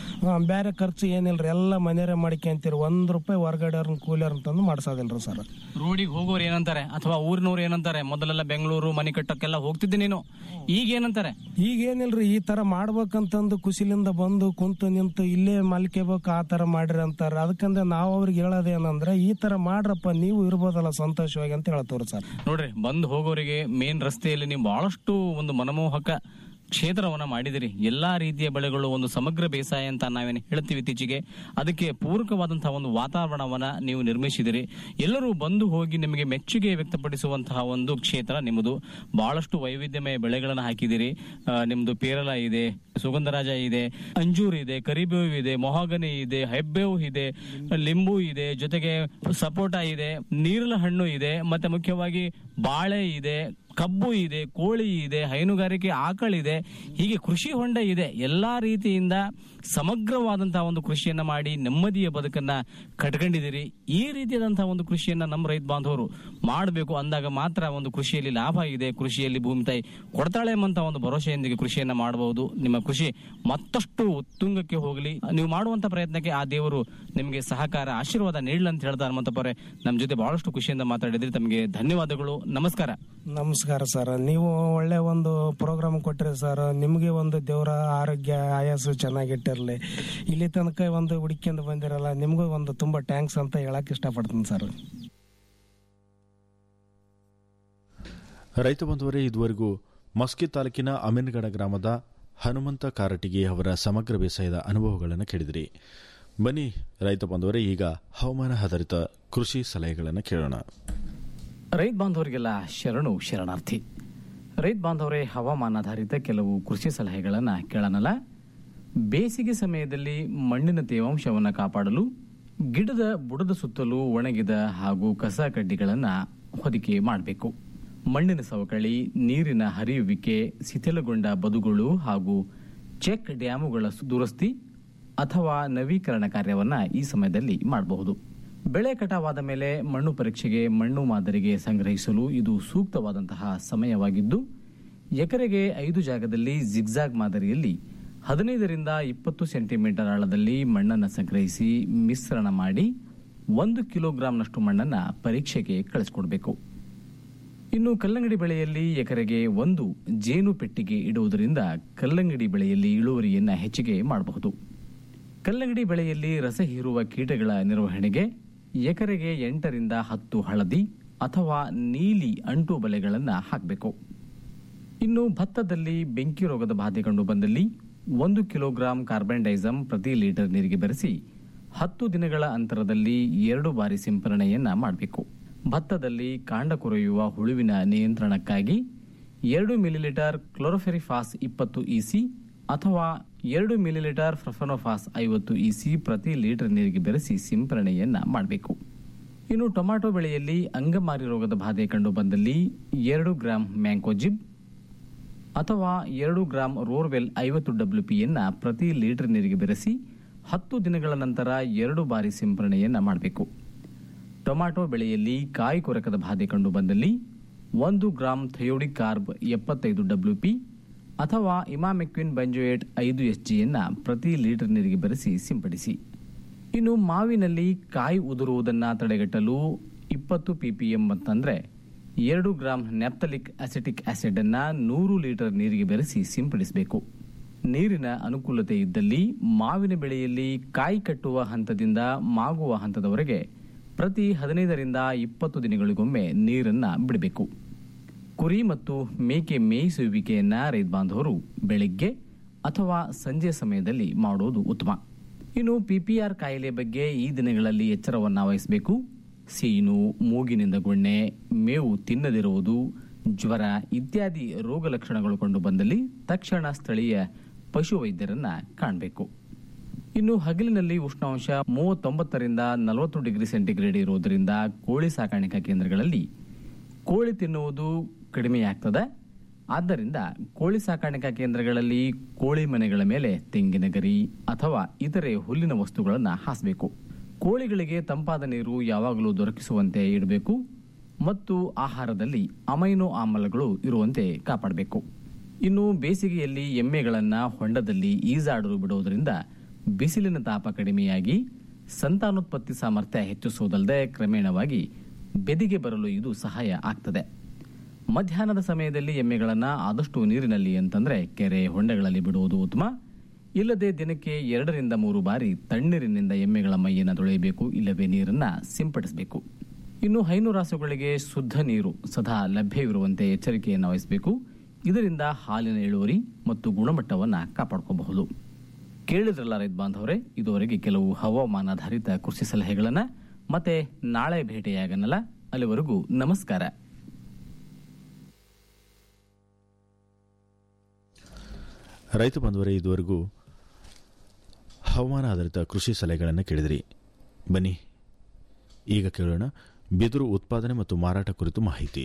Speaker 6: ಬೇರೆ ಖರ್ಚು ಏನಿಲ್ರಿ ಎಲ್ಲ ಮನೆಯವ್ರೆ ಮಾಡ್ಕೊಂತೀರಿ ಒಂದ್ ರೂಪಾಯಿ ಹೊರಗಡೆ ಅವ್ರನ್ನ ಕೂಲಿಯರ್ ಅಂತಂದು ಮಾಡ್ಸೋದಿಲ್ರಿ ಸರ್
Speaker 5: ರೋಡಿಗೆ ಹೋಗೋರು ಏನಂತಾರೆ ಅಥವಾ ಊರಿನವ್ರು ಏನಂತಾರೆ ಮೊದಲೆಲ್ಲ ಬೆಂಗಳೂರು ಮನೆ ಕಟ್ಟಕ್ಕೆಲ್ಲ ಹೋಗ್ತಿದ್ದೆ ನೀನು ಈಗ ಏನಂತಾರೆ
Speaker 6: ಈಗ ಏನಿಲ್ರಿ ಈ ತರ ಮಾಡ್ಬೇಕಂತಂದು ಖುಷಿಲಿಂದ ಬಂದು ಕುಂತು ನಿಂತು ಇಲ್ಲೇ ಮಲ್ಕೋಬೇಕು ಆ ತರ ಮಾಡ್ರಿ ಅಂತಾರ ಅದಕ್ಕಂದ್ರೆ ನಾವು ಅವ್ರಿಗೆ ಹೇಳೋದೇನಂದ್ರೆ ಈ ತರ ಮಾಡ್ರಪ್ಪ ನೀವು ಇರ್ಬೋದಲ್ಲ ಸಂತೋಷವಾಗಿ ಅಂತ ಹೇಳ್ತವ್ರಿ ಸರ್
Speaker 5: ನೋಡ್ರಿ ಬಂದು ಹೋಗೋರಿಗೆ ಮೇನ್ ರಸ್ತೆಯಲ್ಲಿ ನೀವು ಬಹಳಷ್ಟು ಒಂದು ಮನಮೋಹಕ ಕ್ಷೇತ್ರವನ್ನ ಮಾಡಿದಿರಿ ಎಲ್ಲಾ ರೀತಿಯ ಬೆಳೆಗಳು ಒಂದು ಸಮಗ್ರ ಬೇಸಾಯ ಅಂತ ನಾವೇನು ಹೇಳ್ತೀವಿ ಇತ್ತೀಚೆಗೆ ಅದಕ್ಕೆ ಪೂರಕವಾದಂತಹ ಒಂದು ವಾತಾವರಣವನ್ನ ನೀವು ನಿರ್ಮಿಸಿದಿರಿ ಎಲ್ಲರೂ ಬಂದು ಹೋಗಿ ನಿಮಗೆ ಮೆಚ್ಚುಗೆ ವ್ಯಕ್ತಪಡಿಸುವಂತಹ ಒಂದು ಕ್ಷೇತ್ರ ನಿಮ್ಮದು ಬಹಳಷ್ಟು ವೈವಿಧ್ಯಮಯ ಬೆಳೆಗಳನ್ನು ಹಾಕಿದಿರಿ ಆ, ನಿಮ್ದು ಪೇರಲ ಇದೆ ಸುಗಂಧರಾಜ ಇದೆ ಅಂಜೂರ್ ಇದೆ ಕರಿಬೇವು ಇದೆ ಮೊಹಾಗನಿ ಇದೆ ಹೆಬ್ಬೇವು ಇದೆ ಲಿಂಬು ಇದೆ ಜೊತೆಗೆ ಸಪೋಟ ಇದೆ ನೀರಲ ಹಣ್ಣು ಇದೆ ಮತ್ತೆ ಮುಖ್ಯವಾಗಿ ಬಾಳೆ ಇದೆ ಕಬ್ಬು ಇದೆ ಕೋಳಿ ಇದೆ ಹೈನುಗಾರಿಕೆ ಆಕಳಿದೆ ಹೀಗೆ ಕೃಷಿ ಹೊಂಡ ಇದೆ ಎಲ್ಲಾ ರೀತಿಯಿಂದ ಸಮಗ್ರವಾದಂತಹ ಒಂದು ಕೃಷಿಯನ್ನ ಮಾಡಿ ನೆಮ್ಮದಿಯ ಬದುಕನ್ನ ಕಟ್ಕೊಂಡಿದ್ದೀರಿ ಈ ರೀತಿಯಾದಂತಹ ಒಂದು ಕೃಷಿಯನ್ನ ನಮ್ಮ ರೈತ ಬಾಂಧವರು ಮಾಡಬೇಕು ಅಂದಾಗ ಮಾತ್ರ ಒಂದು ಕೃಷಿಯಲ್ಲಿ ಲಾಭ ಇದೆ ಕೃಷಿಯಲ್ಲಿ ಭೂಮಿ ತಾಯಿ ಕೊಡ್ತಾಳೆ ಎಂಬಂತ ಒಂದು ಭರವಸೆಯೊಂದಿಗೆ ಕೃಷಿಯನ್ನ ಮಾಡಬಹುದು ನಿಮ್ಮ ಕೃಷಿ ಮತ್ತಷ್ಟು ಉತ್ತುಂಗಕ್ಕೆ ಹೋಗಲಿ ನೀವು ಮಾಡುವಂತ ಪ್ರಯತ್ನಕ್ಕೆ ಆ ದೇವರು ನಿಮಗೆ ಸಹಕಾರ ಆಶೀರ್ವಾದ ನೀಡಲಿ ಅಂತ ಹೇಳ್ತಾ ಹನುಮಂತಪ್ಪರೇ ನಮ್ಮ ಜೊತೆ ಬಹಳಷ್ಟು ಖುಷಿಯಿಂದ ಮಾತಾಡಿದ್ರಿ ತಮಗೆ ಧನ್ಯವಾದಗಳು ನಮಸ್ಕಾರ
Speaker 6: ನಮಸ್ಕಾರ ಸರ್ ನೀವು ಒಳ್ಳೆ ಒಂದು ಪ್ರೋಗ್ರಾಮ್ ಕೊಟ್ಟಿರಿ ಸರ್ ನಿಮಗೆ ಒಂದು ದೇವರ ಆರೋಗ್ಯ ಆಯಾಸು ಚೆನ್ನಾಗಿಟ್ಟಿರಲಿ ಇಲ್ಲಿ ತನಕ ಒಂದು ಹುಡುಕಿಂದ ಬಂದಿರಲ್ಲ ನಿಮಗೂ ಒಂದು ತುಂಬಾ ಟ್ಯಾಂಕ್ಸ್ ಅಂತ ಹೇಳಕ್ ಇಷ್ಟಪಡ್ತೀನಿ ಸರ್
Speaker 4: ರೈತ ಬಂಧುವರೇ ಇದುವರೆಗೂ ಮಸ್ಕಿ ತಾಲೂಕಿನ ಅಮೀನ್ಗಡ ಗ್ರಾಮದ ಹನುಮಂತ ಕಾರಟಿಗೆ ಅವರ ಸಮಗ್ರ ಬೇಸಾಯದ ಅನುಭವಗಳನ್ನು ಕೇಳಿದಿರಿ ಬನ್ನಿ ರೈತ ಬಂಧುವರೇ ಈಗ ಹವಾಮಾನ ಆಧಾರಿತ ಕೃಷಿ ಸಲಹೆಗಳನ್ನು ಕೇಳೋಣ
Speaker 5: ರೈತ ಬಾಂಧವರಿಗೆಲ್ಲ ಶರಣು ಶರಣಾರ್ಥಿ ರೈತ ಬಾಂಧವರೇ ಹವಾಮಾನಾಧಾರಿತ ಕೆಲವು ಕೃಷಿ ಸಲಹೆಗಳನ್ನು ಕೇಳೋಣಲ್ಲ ಬೇಸಿಗೆ ಸಮಯದಲ್ಲಿ ಮಣ್ಣಿನ ತೇವಾಂಶವನ್ನು ಕಾಪಾಡಲು ಗಿಡದ ಬುಡದ ಸುತ್ತಲೂ ಒಣಗಿದ ಹಾಗೂ ಕಸ ಕಡ್ಡಿಗಳನ್ನು ಹೊದಿಕೆ ಮಾಡಬೇಕು ಮಣ್ಣಿನ ಸವಕಳಿ ನೀರಿನ ಹರಿಯುವಿಕೆ ಶಿಥಿಲಗೊಂಡ ಬದುಗಳು ಹಾಗೂ ಚೆಕ್ ಡ್ಯಾಮುಗಳ ದುರಸ್ತಿ ಅಥವಾ ನವೀಕರಣ ಕಾರ್ಯವನ್ನು ಈ ಸಮಯದಲ್ಲಿ ಮಾಡಬಹುದು ಬೆಳೆ ಕಟಾವಾದ ಮೇಲೆ ಮಣ್ಣು ಪರೀಕ್ಷೆಗೆ ಮಣ್ಣು ಮಾದರಿಗೆ ಸಂಗ್ರಹಿಸಲು ಇದು ಸೂಕ್ತವಾದಂತಹ ಸಮಯವಾಗಿದ್ದು ಎಕರೆಗೆ ಐದು ಜಾಗದಲ್ಲಿ ಜಿಗ್ಜಾಗ್ ಮಾದರಿಯಲ್ಲಿ ಹದಿನೈದರಿಂದ ಇಪ್ಪತ್ತು ಸೆಂಟಿಮೀಟರ್ ಆಳದಲ್ಲಿ ಮಣ್ಣನ್ನು ಸಂಗ್ರಹಿಸಿ ಮಿಶ್ರಣ ಮಾಡಿ ಒಂದು ಕಿಲೋಗ್ರಾಂನಷ್ಟು ಮಣ್ಣನ್ನು ಪರೀಕ್ಷೆಗೆ ಕಳಿಸ್ಕೊಡ್ಬೇಕು ಇನ್ನು ಕಲ್ಲಂಗಡಿ ಬೆಳೆಯಲ್ಲಿ ಎಕರೆಗೆ ಒಂದು ಜೇನು ಪೆಟ್ಟಿಗೆ ಇಡುವುದರಿಂದ ಕಲ್ಲಂಗಡಿ ಬೆಳೆಯಲ್ಲಿ ಇಳುವರಿಯನ್ನು ಹೆಚ್ಚಿಗೆ ಮಾಡಬಹುದು ಕಲ್ಲಂಗಡಿ ಬೆಳೆಯಲ್ಲಿ ರಸ ಹೀರುವ ಕೀಟಗಳ ನಿರ್ವಹಣೆಗೆ ಎಕರೆಗೆ ಎಂಟರಿಂದ ಹತ್ತು ಹಳದಿ ಅಥವಾ ನೀಲಿ ಅಂಟು ಬಲೆಗಳನ್ನು ಹಾಕಬೇಕು ಇನ್ನು ಭತ್ತದಲ್ಲಿ ಬೆಂಕಿ ರೋಗದ ಬಾಧೆ ಕಂಡು ಬಂದಲ್ಲಿ ಒಂದು ಕಿಲೋಗ್ರಾಂ ಕಾರ್ಬನ್ ಡೈಸಮ್ ಪ್ರತಿ ಲೀಟರ್ ನೀರಿಗೆ ಬೆರೆಸಿ ಹತ್ತು ದಿನಗಳ ಅಂತರದಲ್ಲಿ ಎರಡು ಬಾರಿ ಸಿಂಪರಣೆಯನ್ನ ಮಾಡಬೇಕು ಭತ್ತದಲ್ಲಿ ಕಾಂಡ ಕೊರೆಯುವ ಹುಳುವಿನ ನಿಯಂತ್ರಣಕ್ಕಾಗಿ ಎರಡು ಮಿಲಿಲೀಟರ್ ಕ್ಲೋರೋಫೆರಿಫಾಸ್ ಇಪ್ಪತ್ತು ಇಸಿ ಅಥವಾ ಎರಡು ಮಿಲಿಲೀಟರ್ ಫ್ರಫನೋಫಾಸ್ ಐವತ್ತು ಇಸಿ ಪ್ರತಿ ಲೀಟರ್ ನೀರಿಗೆ ಬೆರೆಸಿ ಸಿಂಪರಣೆಯನ್ನ ಮಾಡಬೇಕು ಇನ್ನು ಟೊಮ್ಯಾಟೊ ಬೆಳೆಯಲ್ಲಿ ಅಂಗಮಾರಿ ರೋಗದ ಬಾಧೆ ಕಂಡು ಬಂದಲ್ಲಿ ಎರಡು ಗ್ರಾಂ ಮ್ಯಾಂಕೋಜಿಬ್ ಅಥವಾ ಎರಡು ಗ್ರಾಂ ರೋರ್ವೆಲ್ ಐವತ್ತು ಡಬ್ಲ್ಯೂ ಪಿಯನ್ನ ಪ್ರತಿ ಲೀಟರ್ ನೀರಿಗೆ ಬೆರೆಸಿ ಹತ್ತು ದಿನಗಳ ನಂತರ ಎರಡು ಬಾರಿ ಸಿಂಪರಣೆಯನ್ನ ಮಾಡಬೇಕು ಟೊಮ್ಯಾಟೊ ಬೆಳೆಯಲ್ಲಿ ಕಾಯಿ ಕೊರಕದ ಬಾಧೆ ಕಂಡು ಬಂದಲ್ಲಿ ಒಂದು ಗ್ರಾಂ ಥಯೋಡಿಕ್ ಕಾರ್ಬ್ ಎಪ್ಪತ್ತೈದು ಡಬ್ಲ್ಯೂ ಪಿ ಅಥವಾ ಇಮಾಮೆಕ್ವಿನ್ ಬಂಜೋಯೇಟ್ ಐದು ಎಸ್ ಜಿಯನ್ನ ಪ್ರತಿ ಲೀಟರ್ ನೀರಿಗೆ ಬೆರೆಸಿ ಸಿಂಪಡಿಸಿ ಇನ್ನು ಮಾವಿನಲ್ಲಿ ಕಾಯಿ ಉದುರುವುದನ್ನು ತಡೆಗಟ್ಟಲು ಇಪ್ಪತ್ತು ಪಿಪಿಎಂ ಅಂತಂದ್ರೆ ಎರಡು ಗ್ರಾಂ ನೆಪ್ತಲಿಕ್ ಅಸಿಟಿಕ್ ಆಸಿಡ್ ಅನ್ನ ನೂರು ಲೀಟರ್ ನೀರಿಗೆ ಬೆರೆಸಿ ಸಿಂಪಡಿಸಬೇಕು ನೀರಿನ ಅನುಕೂಲತೆ ಇದ್ದಲ್ಲಿ ಮಾವಿನ ಬೆಳೆಯಲ್ಲಿ ಕಾಯಿ ಕಟ್ಟುವ ಹಂತದಿಂದ ಮಾಗುವ ಹಂತದವರೆಗೆ ಪ್ರತಿ ಹದಿನೈದರಿಂದ ಇಪ್ಪತ್ತು ದಿನಗಳಿಗೊಮ್ಮೆ ನೀರನ್ನ ಬಿಡಬೇಕು ಕುರಿ ಮತ್ತು ಮೇಕೆ ಮೇಯಿಸುವಿಕೆಯನ್ನ ರೈತ ಬಾಂಧವರು ಬೆಳಿಗ್ಗೆ ಅಥವಾ ಸಂಜೆ ಸಮಯದಲ್ಲಿ ಮಾಡುವುದು ಉತ್ತಮ ಇನ್ನು ಪಿಪಿಆರ್ ಕಾಯಿಲೆ ಬಗ್ಗೆ ಈ ದಿನಗಳಲ್ಲಿ ಎಚ್ಚರವನ್ನ ವಹಿಸಬೇಕು ಸೀನು ಮೂಗಿನಿಂದ ಗುಣ್ಣೆ ಮೇವು ತಿನ್ನದಿರುವುದು ಜ್ವರ ಇತ್ಯಾದಿ ರೋಗ ಲಕ್ಷಣಗಳು ಕಂಡು ಬಂದಲ್ಲಿ ತಕ್ಷಣ ಸ್ಥಳೀಯ ಪಶುವೈದ್ಯರನ್ನ ಕಾಣಬೇಕು ಇನ್ನು ಹಗಲಿನಲ್ಲಿ ಉಷ್ಣಾಂಶ ಮೂವತ್ತೊಂಬತ್ತರಿಂದ ನಲವತ್ತು ಡಿಗ್ರಿ ಸೆಂಟಿಗ್ರೇಡ್ ಇರುವುದರಿಂದ ಕೋಳಿ ಸಾಕಾಣಿಕಾ ಕೇಂದ್ರಗಳಲ್ಲಿ ಕೋಳಿ ತಿನ್ನುವುದು ಕಡಿಮೆಯಾಗ್ತದೆ ಆದ್ದರಿಂದ ಕೋಳಿ ಸಾಕಾಣಿಕಾ ಕೇಂದ್ರಗಳಲ್ಲಿ ಕೋಳಿ ಮನೆಗಳ ಮೇಲೆ ತೆಂಗಿನ ಗರಿ ಅಥವಾ ಇತರೆ ಹುಲ್ಲಿನ ವಸ್ತುಗಳನ್ನು ಹಾಸಬೇಕು ಕೋಳಿಗಳಿಗೆ ತಂಪಾದ ನೀರು ಯಾವಾಗಲೂ ದೊರಕಿಸುವಂತೆ ಇಡಬೇಕು ಮತ್ತು ಆಹಾರದಲ್ಲಿ ಅಮೈನೋ ಆಮ್ಲಗಳು ಇರುವಂತೆ ಕಾಪಾಡಬೇಕು ಇನ್ನು ಬೇಸಿಗೆಯಲ್ಲಿ ಎಮ್ಮೆಗಳನ್ನ ಹೊಂಡದಲ್ಲಿ ಈಜಾಡಲು ಬಿಡುವುದರಿಂದ ಬಿಸಿಲಿನ ತಾಪ ಕಡಿಮೆಯಾಗಿ ಸಂತಾನೋತ್ಪತ್ತಿ ಸಾಮರ್ಥ್ಯ ಹೆಚ್ಚಿಸುವುದಲ್ಲದೆ ಕ್ರಮೇಣವಾಗಿ ಬೆದಿಗೆ ಬರಲು ಇದು ಸಹಾಯ ಆಗ್ತದೆ ಮಧ್ಯಾಹ್ನದ ಸಮಯದಲ್ಲಿ ಎಮ್ಮೆಗಳನ್ನ ಆದಷ್ಟು ನೀರಿನಲ್ಲಿ ಅಂತಂದ್ರೆ ಕೆರೆ ಹೊಂಡಗಳಲ್ಲಿ ಬಿಡುವುದು ಉತ್ತಮ ಇಲ್ಲದೆ ದಿನಕ್ಕೆ ಎರಡರಿಂದ ಮೂರು ಬಾರಿ ತಣ್ಣೀರಿನಿಂದ ಎಮ್ಮೆಗಳ ಮೈಯನ್ನು ತೊಳೆಯಬೇಕು ಇಲ್ಲವೇ ನೀರನ್ನ ಸಿಂಪಡಿಸಬೇಕು ಇನ್ನು ಹೈನುರಾಸುಗಳಿಗೆ ಶುದ್ಧ ನೀರು ಸದಾ ಲಭ್ಯವಿರುವಂತೆ ಎಚ್ಚರಿಕೆಯನ್ನು ವಹಿಸಬೇಕು ಇದರಿಂದ ಹಾಲಿನ ಇಳುವರಿ ಮತ್ತು ಗುಣಮಟ್ಟವನ್ನು ಕಾಪಾಡ್ಕೋಬಹುದು ಕೇಳಿದ್ರಲ್ಲ ರೈತ ಬಾಂಧವರೇ ಇದುವರೆಗೆ ಕೆಲವು ಹವಾಮಾನಾಧಾರಿತ ಕೃಷಿ ಸಲಹೆಗಳನ್ನ ಮತ್ತೆ ನಾಳೆ ಭೇಟಿಯಾಗನಲ್ಲ ಅಲ್ಲಿವರೆಗೂ ನಮಸ್ಕಾರ
Speaker 4: ರೈತ ಬಂಧುವರೇ ಇದುವರೆಗೂ ಹವಾಮಾನ ಆಧಾರಿತ ಕೃಷಿ ಸಲಹೆಗಳನ್ನು ಕೇಳಿದಿರಿ ಬನ್ನಿ ಈಗ ಕೇಳೋಣ ಬಿದಿರು ಉತ್ಪಾದನೆ ಮತ್ತು ಮಾರಾಟ ಕುರಿತು ಮಾಹಿತಿ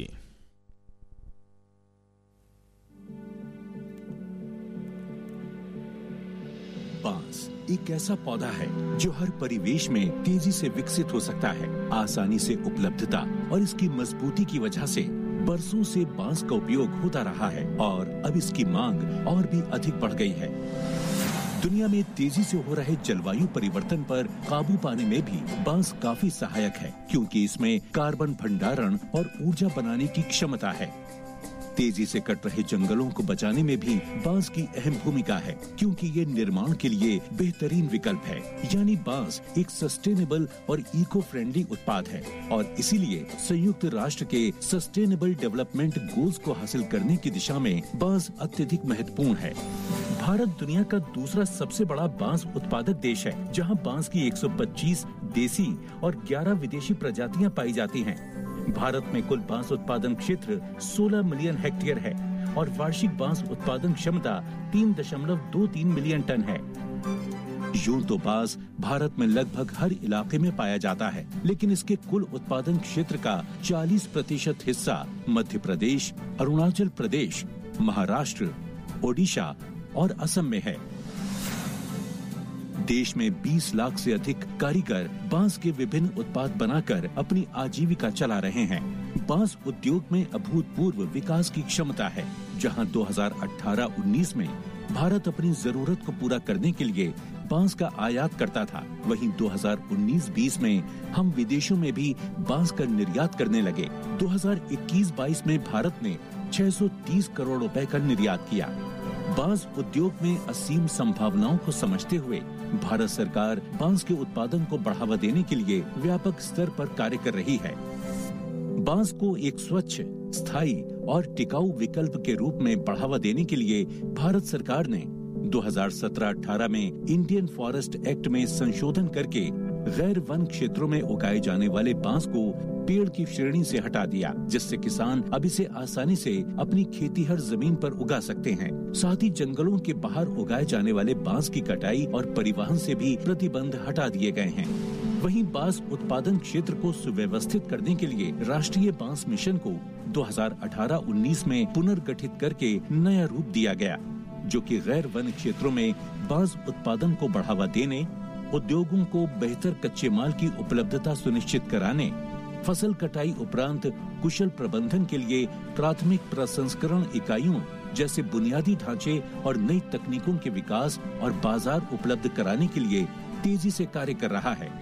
Speaker 7: बांस एक ऐसा पौधा है जो हर परिवेश में तेजी से विकसित हो सकता है आसानी से उपलब्धता और इसकी मजबूती की वजह से बरसों से बांस का उपयोग होता रहा है और अब इसकी मांग और भी अधिक बढ़ गई है दुनिया में तेजी से हो रहे जलवायु परिवर्तन पर काबू पाने में भी बांस काफी सहायक है क्योंकि इसमें कार्बन भंडारण और ऊर्जा बनाने की क्षमता है तेजी से कट रहे जंगलों को बचाने में भी बांस की अहम भूमिका है क्योंकि ये निर्माण के लिए बेहतरीन विकल्प है यानी बांस एक सस्टेनेबल और इको फ्रेंडली उत्पाद है और इसीलिए संयुक्त राष्ट्र के सस्टेनेबल डेवलपमेंट गोल्स को हासिल करने की दिशा में बांस अत्यधिक महत्वपूर्ण है भारत दुनिया का दूसरा सबसे बड़ा बांस उत्पादक देश है जहां बांस की 125 देसी और 11 विदेशी प्रजातियां पाई जाती हैं। भारत में कुल बांस उत्पादन क्षेत्र 16 मिलियन हेक्टेयर है और वार्षिक बांस उत्पादन क्षमता 3.23 मिलियन टन है यूं तो बांस भारत में लगभग हर इलाके में पाया जाता है लेकिन इसके कुल उत्पादन क्षेत्र का 40 प्रतिशत हिस्सा मध्य प्रदेश अरुणाचल प्रदेश महाराष्ट्र ओडिशा और असम में है देश में 20 लाख से अधिक कारीगर बांस के विभिन्न उत्पाद बनाकर अपनी आजीविका चला रहे हैं बांस उद्योग में अभूतपूर्व विकास की क्षमता है जहां 2018-19 में भारत अपनी जरूरत को पूरा करने के लिए बांस का आयात करता था वहीं 2019-20 में हम विदेशों में भी बांस का निर्यात करने लगे 2021-22 में भारत ने 630 करोड़ रुपए का निर्यात किया बांस उद्योग में असीम संभावनाओं को समझते हुए भारत सरकार बांस के उत्पादन को बढ़ावा देने के लिए व्यापक स्तर पर कार्य कर रही है बांस को एक स्वच्छ स्थायी और टिकाऊ विकल्प के रूप में बढ़ावा देने के लिए भारत सरकार ने 2017-18 में इंडियन फॉरेस्ट एक्ट में संशोधन करके गैर वन क्षेत्रों में उगाए जाने वाले बांस को पेड़ की श्रेणी से हटा दिया जिससे किसान अब इसे आसानी से अपनी खेती हर जमीन पर उगा सकते हैं साथ ही जंगलों के बाहर उगाए जाने वाले बांस की कटाई और परिवहन से भी प्रतिबंध हटा दिए गए हैं वहीं बांस उत्पादन क्षेत्र को सुव्यवस्थित करने के लिए राष्ट्रीय बांस मिशन को 2018-19 में पुनर्गठित करके नया रूप दिया गया जो कि गैर वन क्षेत्रों में बांस उत्पादन को बढ़ावा देने उद्योगों को बेहतर कच्चे माल की उपलब्धता सुनिश्चित कराने फसल कटाई उपरांत कुशल प्रबंधन के लिए प्राथमिक प्रसंस्करण इकाइयों जैसे बुनियादी ढांचे और नई तकनीकों के विकास और बाजार उपलब्ध कराने के लिए तेजी से कार्य कर रहा है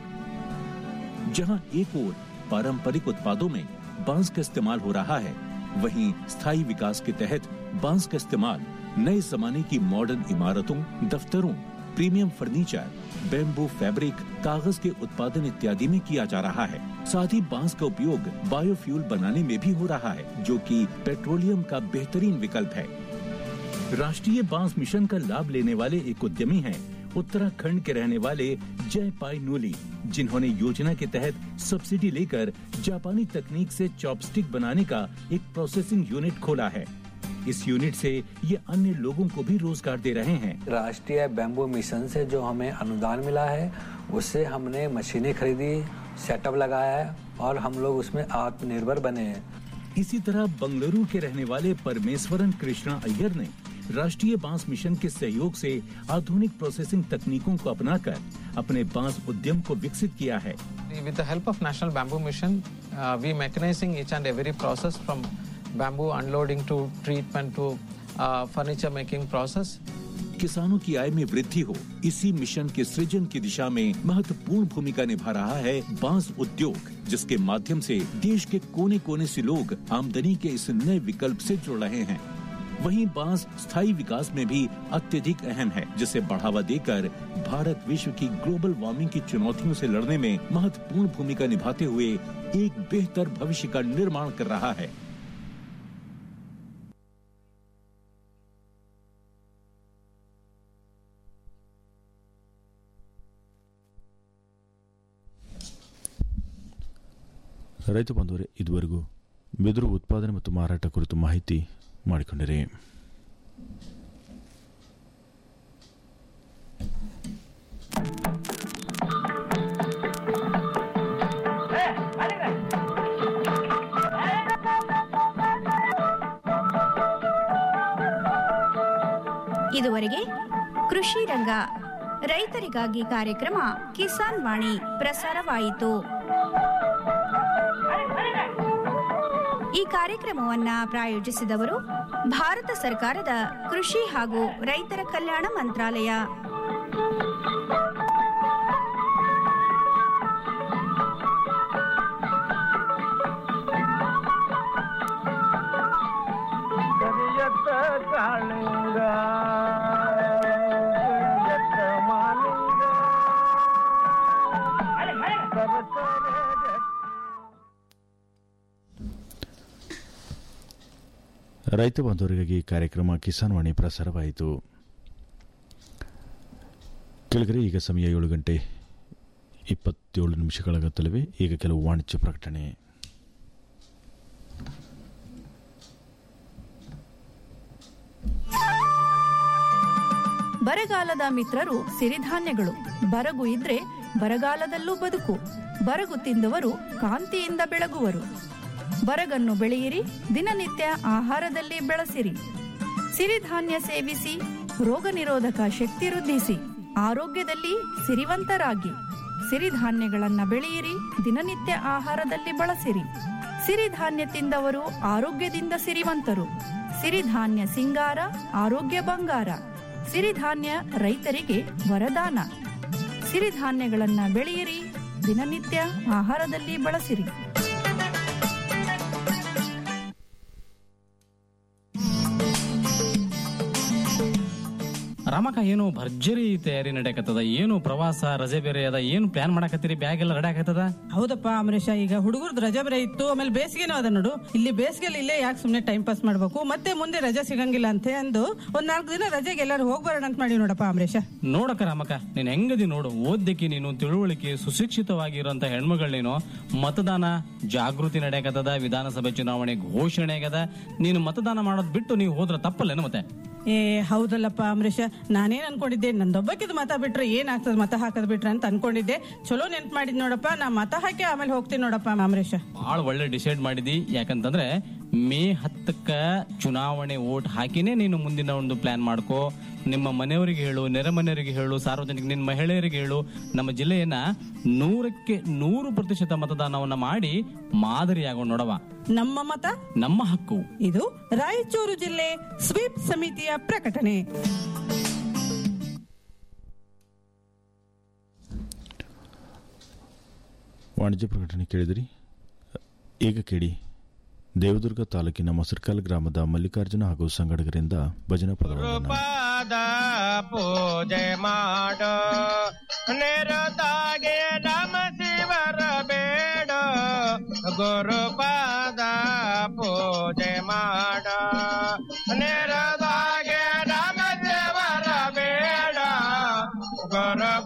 Speaker 7: जहां एक ओर पारंपरिक उत्पादों में बांस का इस्तेमाल हो रहा है वहीं स्थायी विकास के तहत बांस का इस्तेमाल नए जमाने की मॉडर्न इमारतों दफ्तरों प्रीमियम फर्नीचर बेम्बू फैब्रिक कागज के उत्पादन इत्यादि में किया जा रहा है साथ ही बांस का उपयोग बायोफ्यूल बनाने में भी हो रहा है जो कि पेट्रोलियम का बेहतरीन विकल्प है राष्ट्रीय बांस मिशन का लाभ लेने वाले एक उद्यमी हैं उत्तराखंड के रहने वाले जय पाई नूली जिन्होंने योजना के तहत सब्सिडी लेकर जापानी तकनीक से चॉपस्टिक बनाने का एक प्रोसेसिंग यूनिट खोला है इस यूनिट से ये अन्य लोगों को भी रोजगार दे रहे हैं
Speaker 8: राष्ट्रीय बैम्बू मिशन से जो हमें अनुदान मिला है उससे हमने मशीनें खरीदी सेटअप लगाया है और हम लोग उसमें आत्मनिर्भर बने हैं
Speaker 7: इसी तरह बंगलुरु के रहने वाले परमेश्वरन कृष्णा अय्यर ने राष्ट्रीय बांस मिशन के सहयोग से आधुनिक प्रोसेसिंग तकनीकों को अपनाकर अपने बांस उद्यम को विकसित किया है
Speaker 9: With the help of National Bamboo Mission, uh, we mechanizing each and every process from bamboo unloading to treatment to uh, furniture making process.
Speaker 7: किसानों की आय में वृद्धि हो इसी मिशन के सृजन की दिशा में महत्वपूर्ण भूमिका निभा रहा है बांस उद्योग जिसके माध्यम से देश के कोने कोने से लोग आमदनी के इस नए विकल्प से जुड़ रहे हैं वहीं बांस स्थायी विकास में भी अत्यधिक अहम है जिसे बढ़ावा देकर भारत विश्व की ग्लोबल वार्मिंग की चुनौतियों से लड़ने में महत्वपूर्ण भूमिका निभाते हुए एक बेहतर भविष्य का निर्माण कर रहा है
Speaker 4: ರೈತ ಬಂಧುವರೇ ಇದುವರೆಗೂ ಬಿದಿರು ಉತ್ಪಾದನೆ ಮತ್ತು ಮಾರಾಟ ಕುರಿತು ಮಾಹಿತಿ ಮಾಡಿಕೊಂಡಿರಿ
Speaker 10: ಇದುವರೆಗೆ ಕೃಷಿ ರಂಗ ರೈತರಿಗಾಗಿ ಕಾರ್ಯಕ್ರಮ ಕಿಸಾನ್ ವಾಣಿ ಪ್ರಸಾರವಾಯಿತು ಈ ಕಾರ್ಯಕ್ರಮವನ್ನ ಪ್ರಾಯೋಜಿಸಿದವರು ಭಾರತ ಸರ್ಕಾರದ ಕೃಷಿ ಹಾಗೂ ರೈತರ ಕಲ್ಯಾಣ ಮಂತ್ರಾಲಯ
Speaker 11: ಕರಿಯತ್ತ ಕಾಳಿಂಗ ಕರಿಯತ್ತ ಮಾಲಿಂಗ ಸರಸರ
Speaker 4: ರೈತ ಬಾಂಧವರಿಗಾಗಿ ಕಾರ್ಯಕ್ರಮ ಕಿಸಾನ್ ವಾಣಿ ಪ್ರಸಾರವಾಯಿತು ಕೆಳಗರೆ ಈಗ ಸಮಯ ಏಳು ಗಂಟೆ ಇಪ್ಪತ್ತೇಳು ನಿಮಿಷಗಳಾಗುತ್ತಲಿವೆ ಈಗ ಕೆಲವು ವಾಣಿಜ್ಯ ಪ್ರಕಟಣೆ
Speaker 12: ಬರಗಾಲದ ಮಿತ್ರರು ಸಿರಿಧಾನ್ಯಗಳು ಬರಗು ಇದ್ರೆ ಬರಗಾಲದಲ್ಲೂ ಬದುಕು ಬರಗು ತಿಂದವರು ಕಾಂತಿಯಿಂದ ಬೆಳಗುವರು ಬರಗನ್ನು ಬೆಳೆಯಿರಿ ದಿನನಿತ್ಯ ಆಹಾರದಲ್ಲಿ ಬೆಳೆಸಿರಿ ಸಿರಿಧಾನ್ಯ ಸೇವಿಸಿ ರೋಗ ನಿರೋಧಕ ಶಕ್ತಿ ವೃದ್ಧಿಸಿ ಆರೋಗ್ಯದಲ್ಲಿ ಸಿರಿವಂತರಾಗಿ ಸಿರಿಧಾನ್ಯಗಳನ್ನ ಬೆಳೆಯಿರಿ ದಿನನಿತ್ಯ ಆಹಾರದಲ್ಲಿ ಬಳಸಿರಿ ಸಿರಿಧಾನ್ಯ ತಿಂದವರು ಆರೋಗ್ಯದಿಂದ ಸಿರಿವಂತರು ಸಿರಿಧಾನ್ಯ ಸಿಂಗಾರ ಆರೋಗ್ಯ ಬಂಗಾರ ಸಿರಿಧಾನ್ಯ ರೈತರಿಗೆ ವರದಾನ ಸಿರಿಧಾನ್ಯಗಳನ್ನ ಬೆಳೆಯಿರಿ ದಿನನಿತ್ಯ ಆಹಾರದಲ್ಲಿ ಬಳಸಿರಿ
Speaker 5: ರಾಮಕ್ಕ ಏನು ಭರ್ಜರಿ ತಯಾರಿ ನಡೆಯಕತ್ತದ ಏನು ಪ್ರವಾಸ ರಜೆ ಬೇರೆ ಅದ ಏನು ಪ್ಲಾನ್ ಮಾಡಕತ್ತೀರಿ ಬ್ಯಾಗ್ ಎಲ್ಲ ರೆಡಿ ಆಗತ್ತದ
Speaker 13: ಹೌದಪ್ಪ ಅಮರೇಶ ಈಗ ಹುಡುಗರ್ದು ರಜೆ ಬೇರೆ ಇತ್ತು ಆಮೇಲೆ ಬೇಸಿಗೆನೂ ಅದ ನೋಡು ಇಲ್ಲಿ ಬೇಸಿಗೆಲಿ ಇಲ್ಲೇ ಯಾಕೆ ಸುಮ್ನೆ ಟೈಮ್ ಪಾಸ್ ಮಾಡ್ಬೇಕು ಮತ್ತೆ ಮುಂದೆ ರಜೆ ಸಿಗಂಗಿಲ್ಲ ಅಂತ ಅಂದು ಒಂದ್ ನಾಲ್ಕು ದಿನ ರಜೆಗೆ ಎಲ್ಲರೂ ಹೋಗ್ಬರೋಣ ಅಂತ ಮಾಡಿ ನೋಡಪ್ಪ ಅಮರೇಶ
Speaker 5: ನೋಡಕ್ಕ ರಾಮಕ್ಕ ನೀನ್ ಹೆಂಗದಿ ನೋಡು ಓದ್ದಕ್ಕೆ ನೀನು ತಿಳುವಳಿಕೆ ಸುಶಿಕ್ಷಿತವಾಗಿರುವಂತ ಹೆಣ್ಮಗಳು ನೀನು ಮತದಾನ ಜಾಗೃತಿ ನಡೆಯಕತ್ತದ ವಿಧಾನಸಭೆ ಚುನಾವಣೆ ಘೋಷಣೆ ಆಗದ ನೀನು ಮತದಾನ ಮಾಡೋದ್ ಬಿಟ್ಟು ನೀವು ಹೋದ್ರ ತಪ್ಪಲ್ಲೇನು ಮತ್ತೆ
Speaker 13: ಏ ಹೌದಲ್ಲಪ್ಪ ಅಮರೇಶ ನಾನೇನ್ ಅನ್ಕೊಂಡಿದ್ದೆ ನಂದೊಬ್ಬಕ್ಕಿದ್ ಮತ ಬಿಟ್ರೆ ಏನಾಗ್ತದ ಮತ ಹಾಕದ್ ಬಿಟ್ರೆ ಅಂತ ಅನ್ಕೊಂಡಿದ್ದೆ ಚಲೋ ನೆನ್ಪ್ ಮಾಡಿದ್ ನೋಡಪ್ಪ ನಾ ಮತ ಹಾಕಿ ಆಮೇಲೆ ಹೋಗ್ತೀನಿ ನೋಡಪ್ಪ ಅಮರೇಶ
Speaker 5: ಬಹಳ ಒಳ್ಳೆ ಡಿಸೈಡ್ ಮಾಡಿದಿ ಯಾಕಂತಂದ್ರೆ ಮೇ ಹತ್ತಕ್ಕ ಚುನಾವಣೆ ಓಟ್ ಹಾಕಿನೇ ನೀನು ಮುಂದಿನ ಒಂದು ಪ್ಲಾನ್ ಮಾಡ್ಕೋ ನಿಮ್ಮ ಮನೆಯವರಿಗೆ ಹೇಳು ನೆರೆ ಮನೆಯವರಿಗೆ ಹೇಳು ಸಾರ್ವಜನಿಕ ನಿನ್ನ ಮಹಿಳೆಯರಿಗೆ ಹೇಳು ನಮ್ಮ ಜಿಲ್ಲೆಯನ್ನ ನೂರಕ್ಕೆ ನೂರು ಪ್ರತಿಶತ ಮತದಾನವನ್ನ ಮಾಡಿ ಮಾದರಿಯಾಗೋ ನೋಡವ
Speaker 13: ನಮ್ಮ ಮತ
Speaker 5: ನಮ್ಮ ಹಕ್ಕು
Speaker 13: ಇದು ರಾಯಚೂರು ಜಿಲ್ಲೆ ಸ್ವೀಪ್ ಸಮಿತಿಯ ಪ್ರಕಟಣೆ
Speaker 4: ವಾಣಿಜ್ಯ ಪ್ರಕಟಣೆ ಕೇಳಿದಿರಿ ಈಗ ಕೇಳಿ ದೇವದುರ್ಗ ತಾಲೂಕಿನ ಮಸರ್ಕಾಲ್ ಗ್ರಾಮದ ಮಲ್ಲಿಕಾರ್ಜುನ ಹಾಗೂ ಸಂಗಡಗರಿಂದ ಭಜನಾ ಪದಗಳನ್ನು
Speaker 11: ಪಾದ ಪೂಜೆ ಮಾಡ ನೆರದಾಗೆ ನಮ ಶಿವರ ಬೇಡ ಗುರುಪಾದ ಪೂಜೆ ಮಾಡ ನೆರದಾಗೆ ನಮ ಶಿವರ ಬೇಡ ಗುರು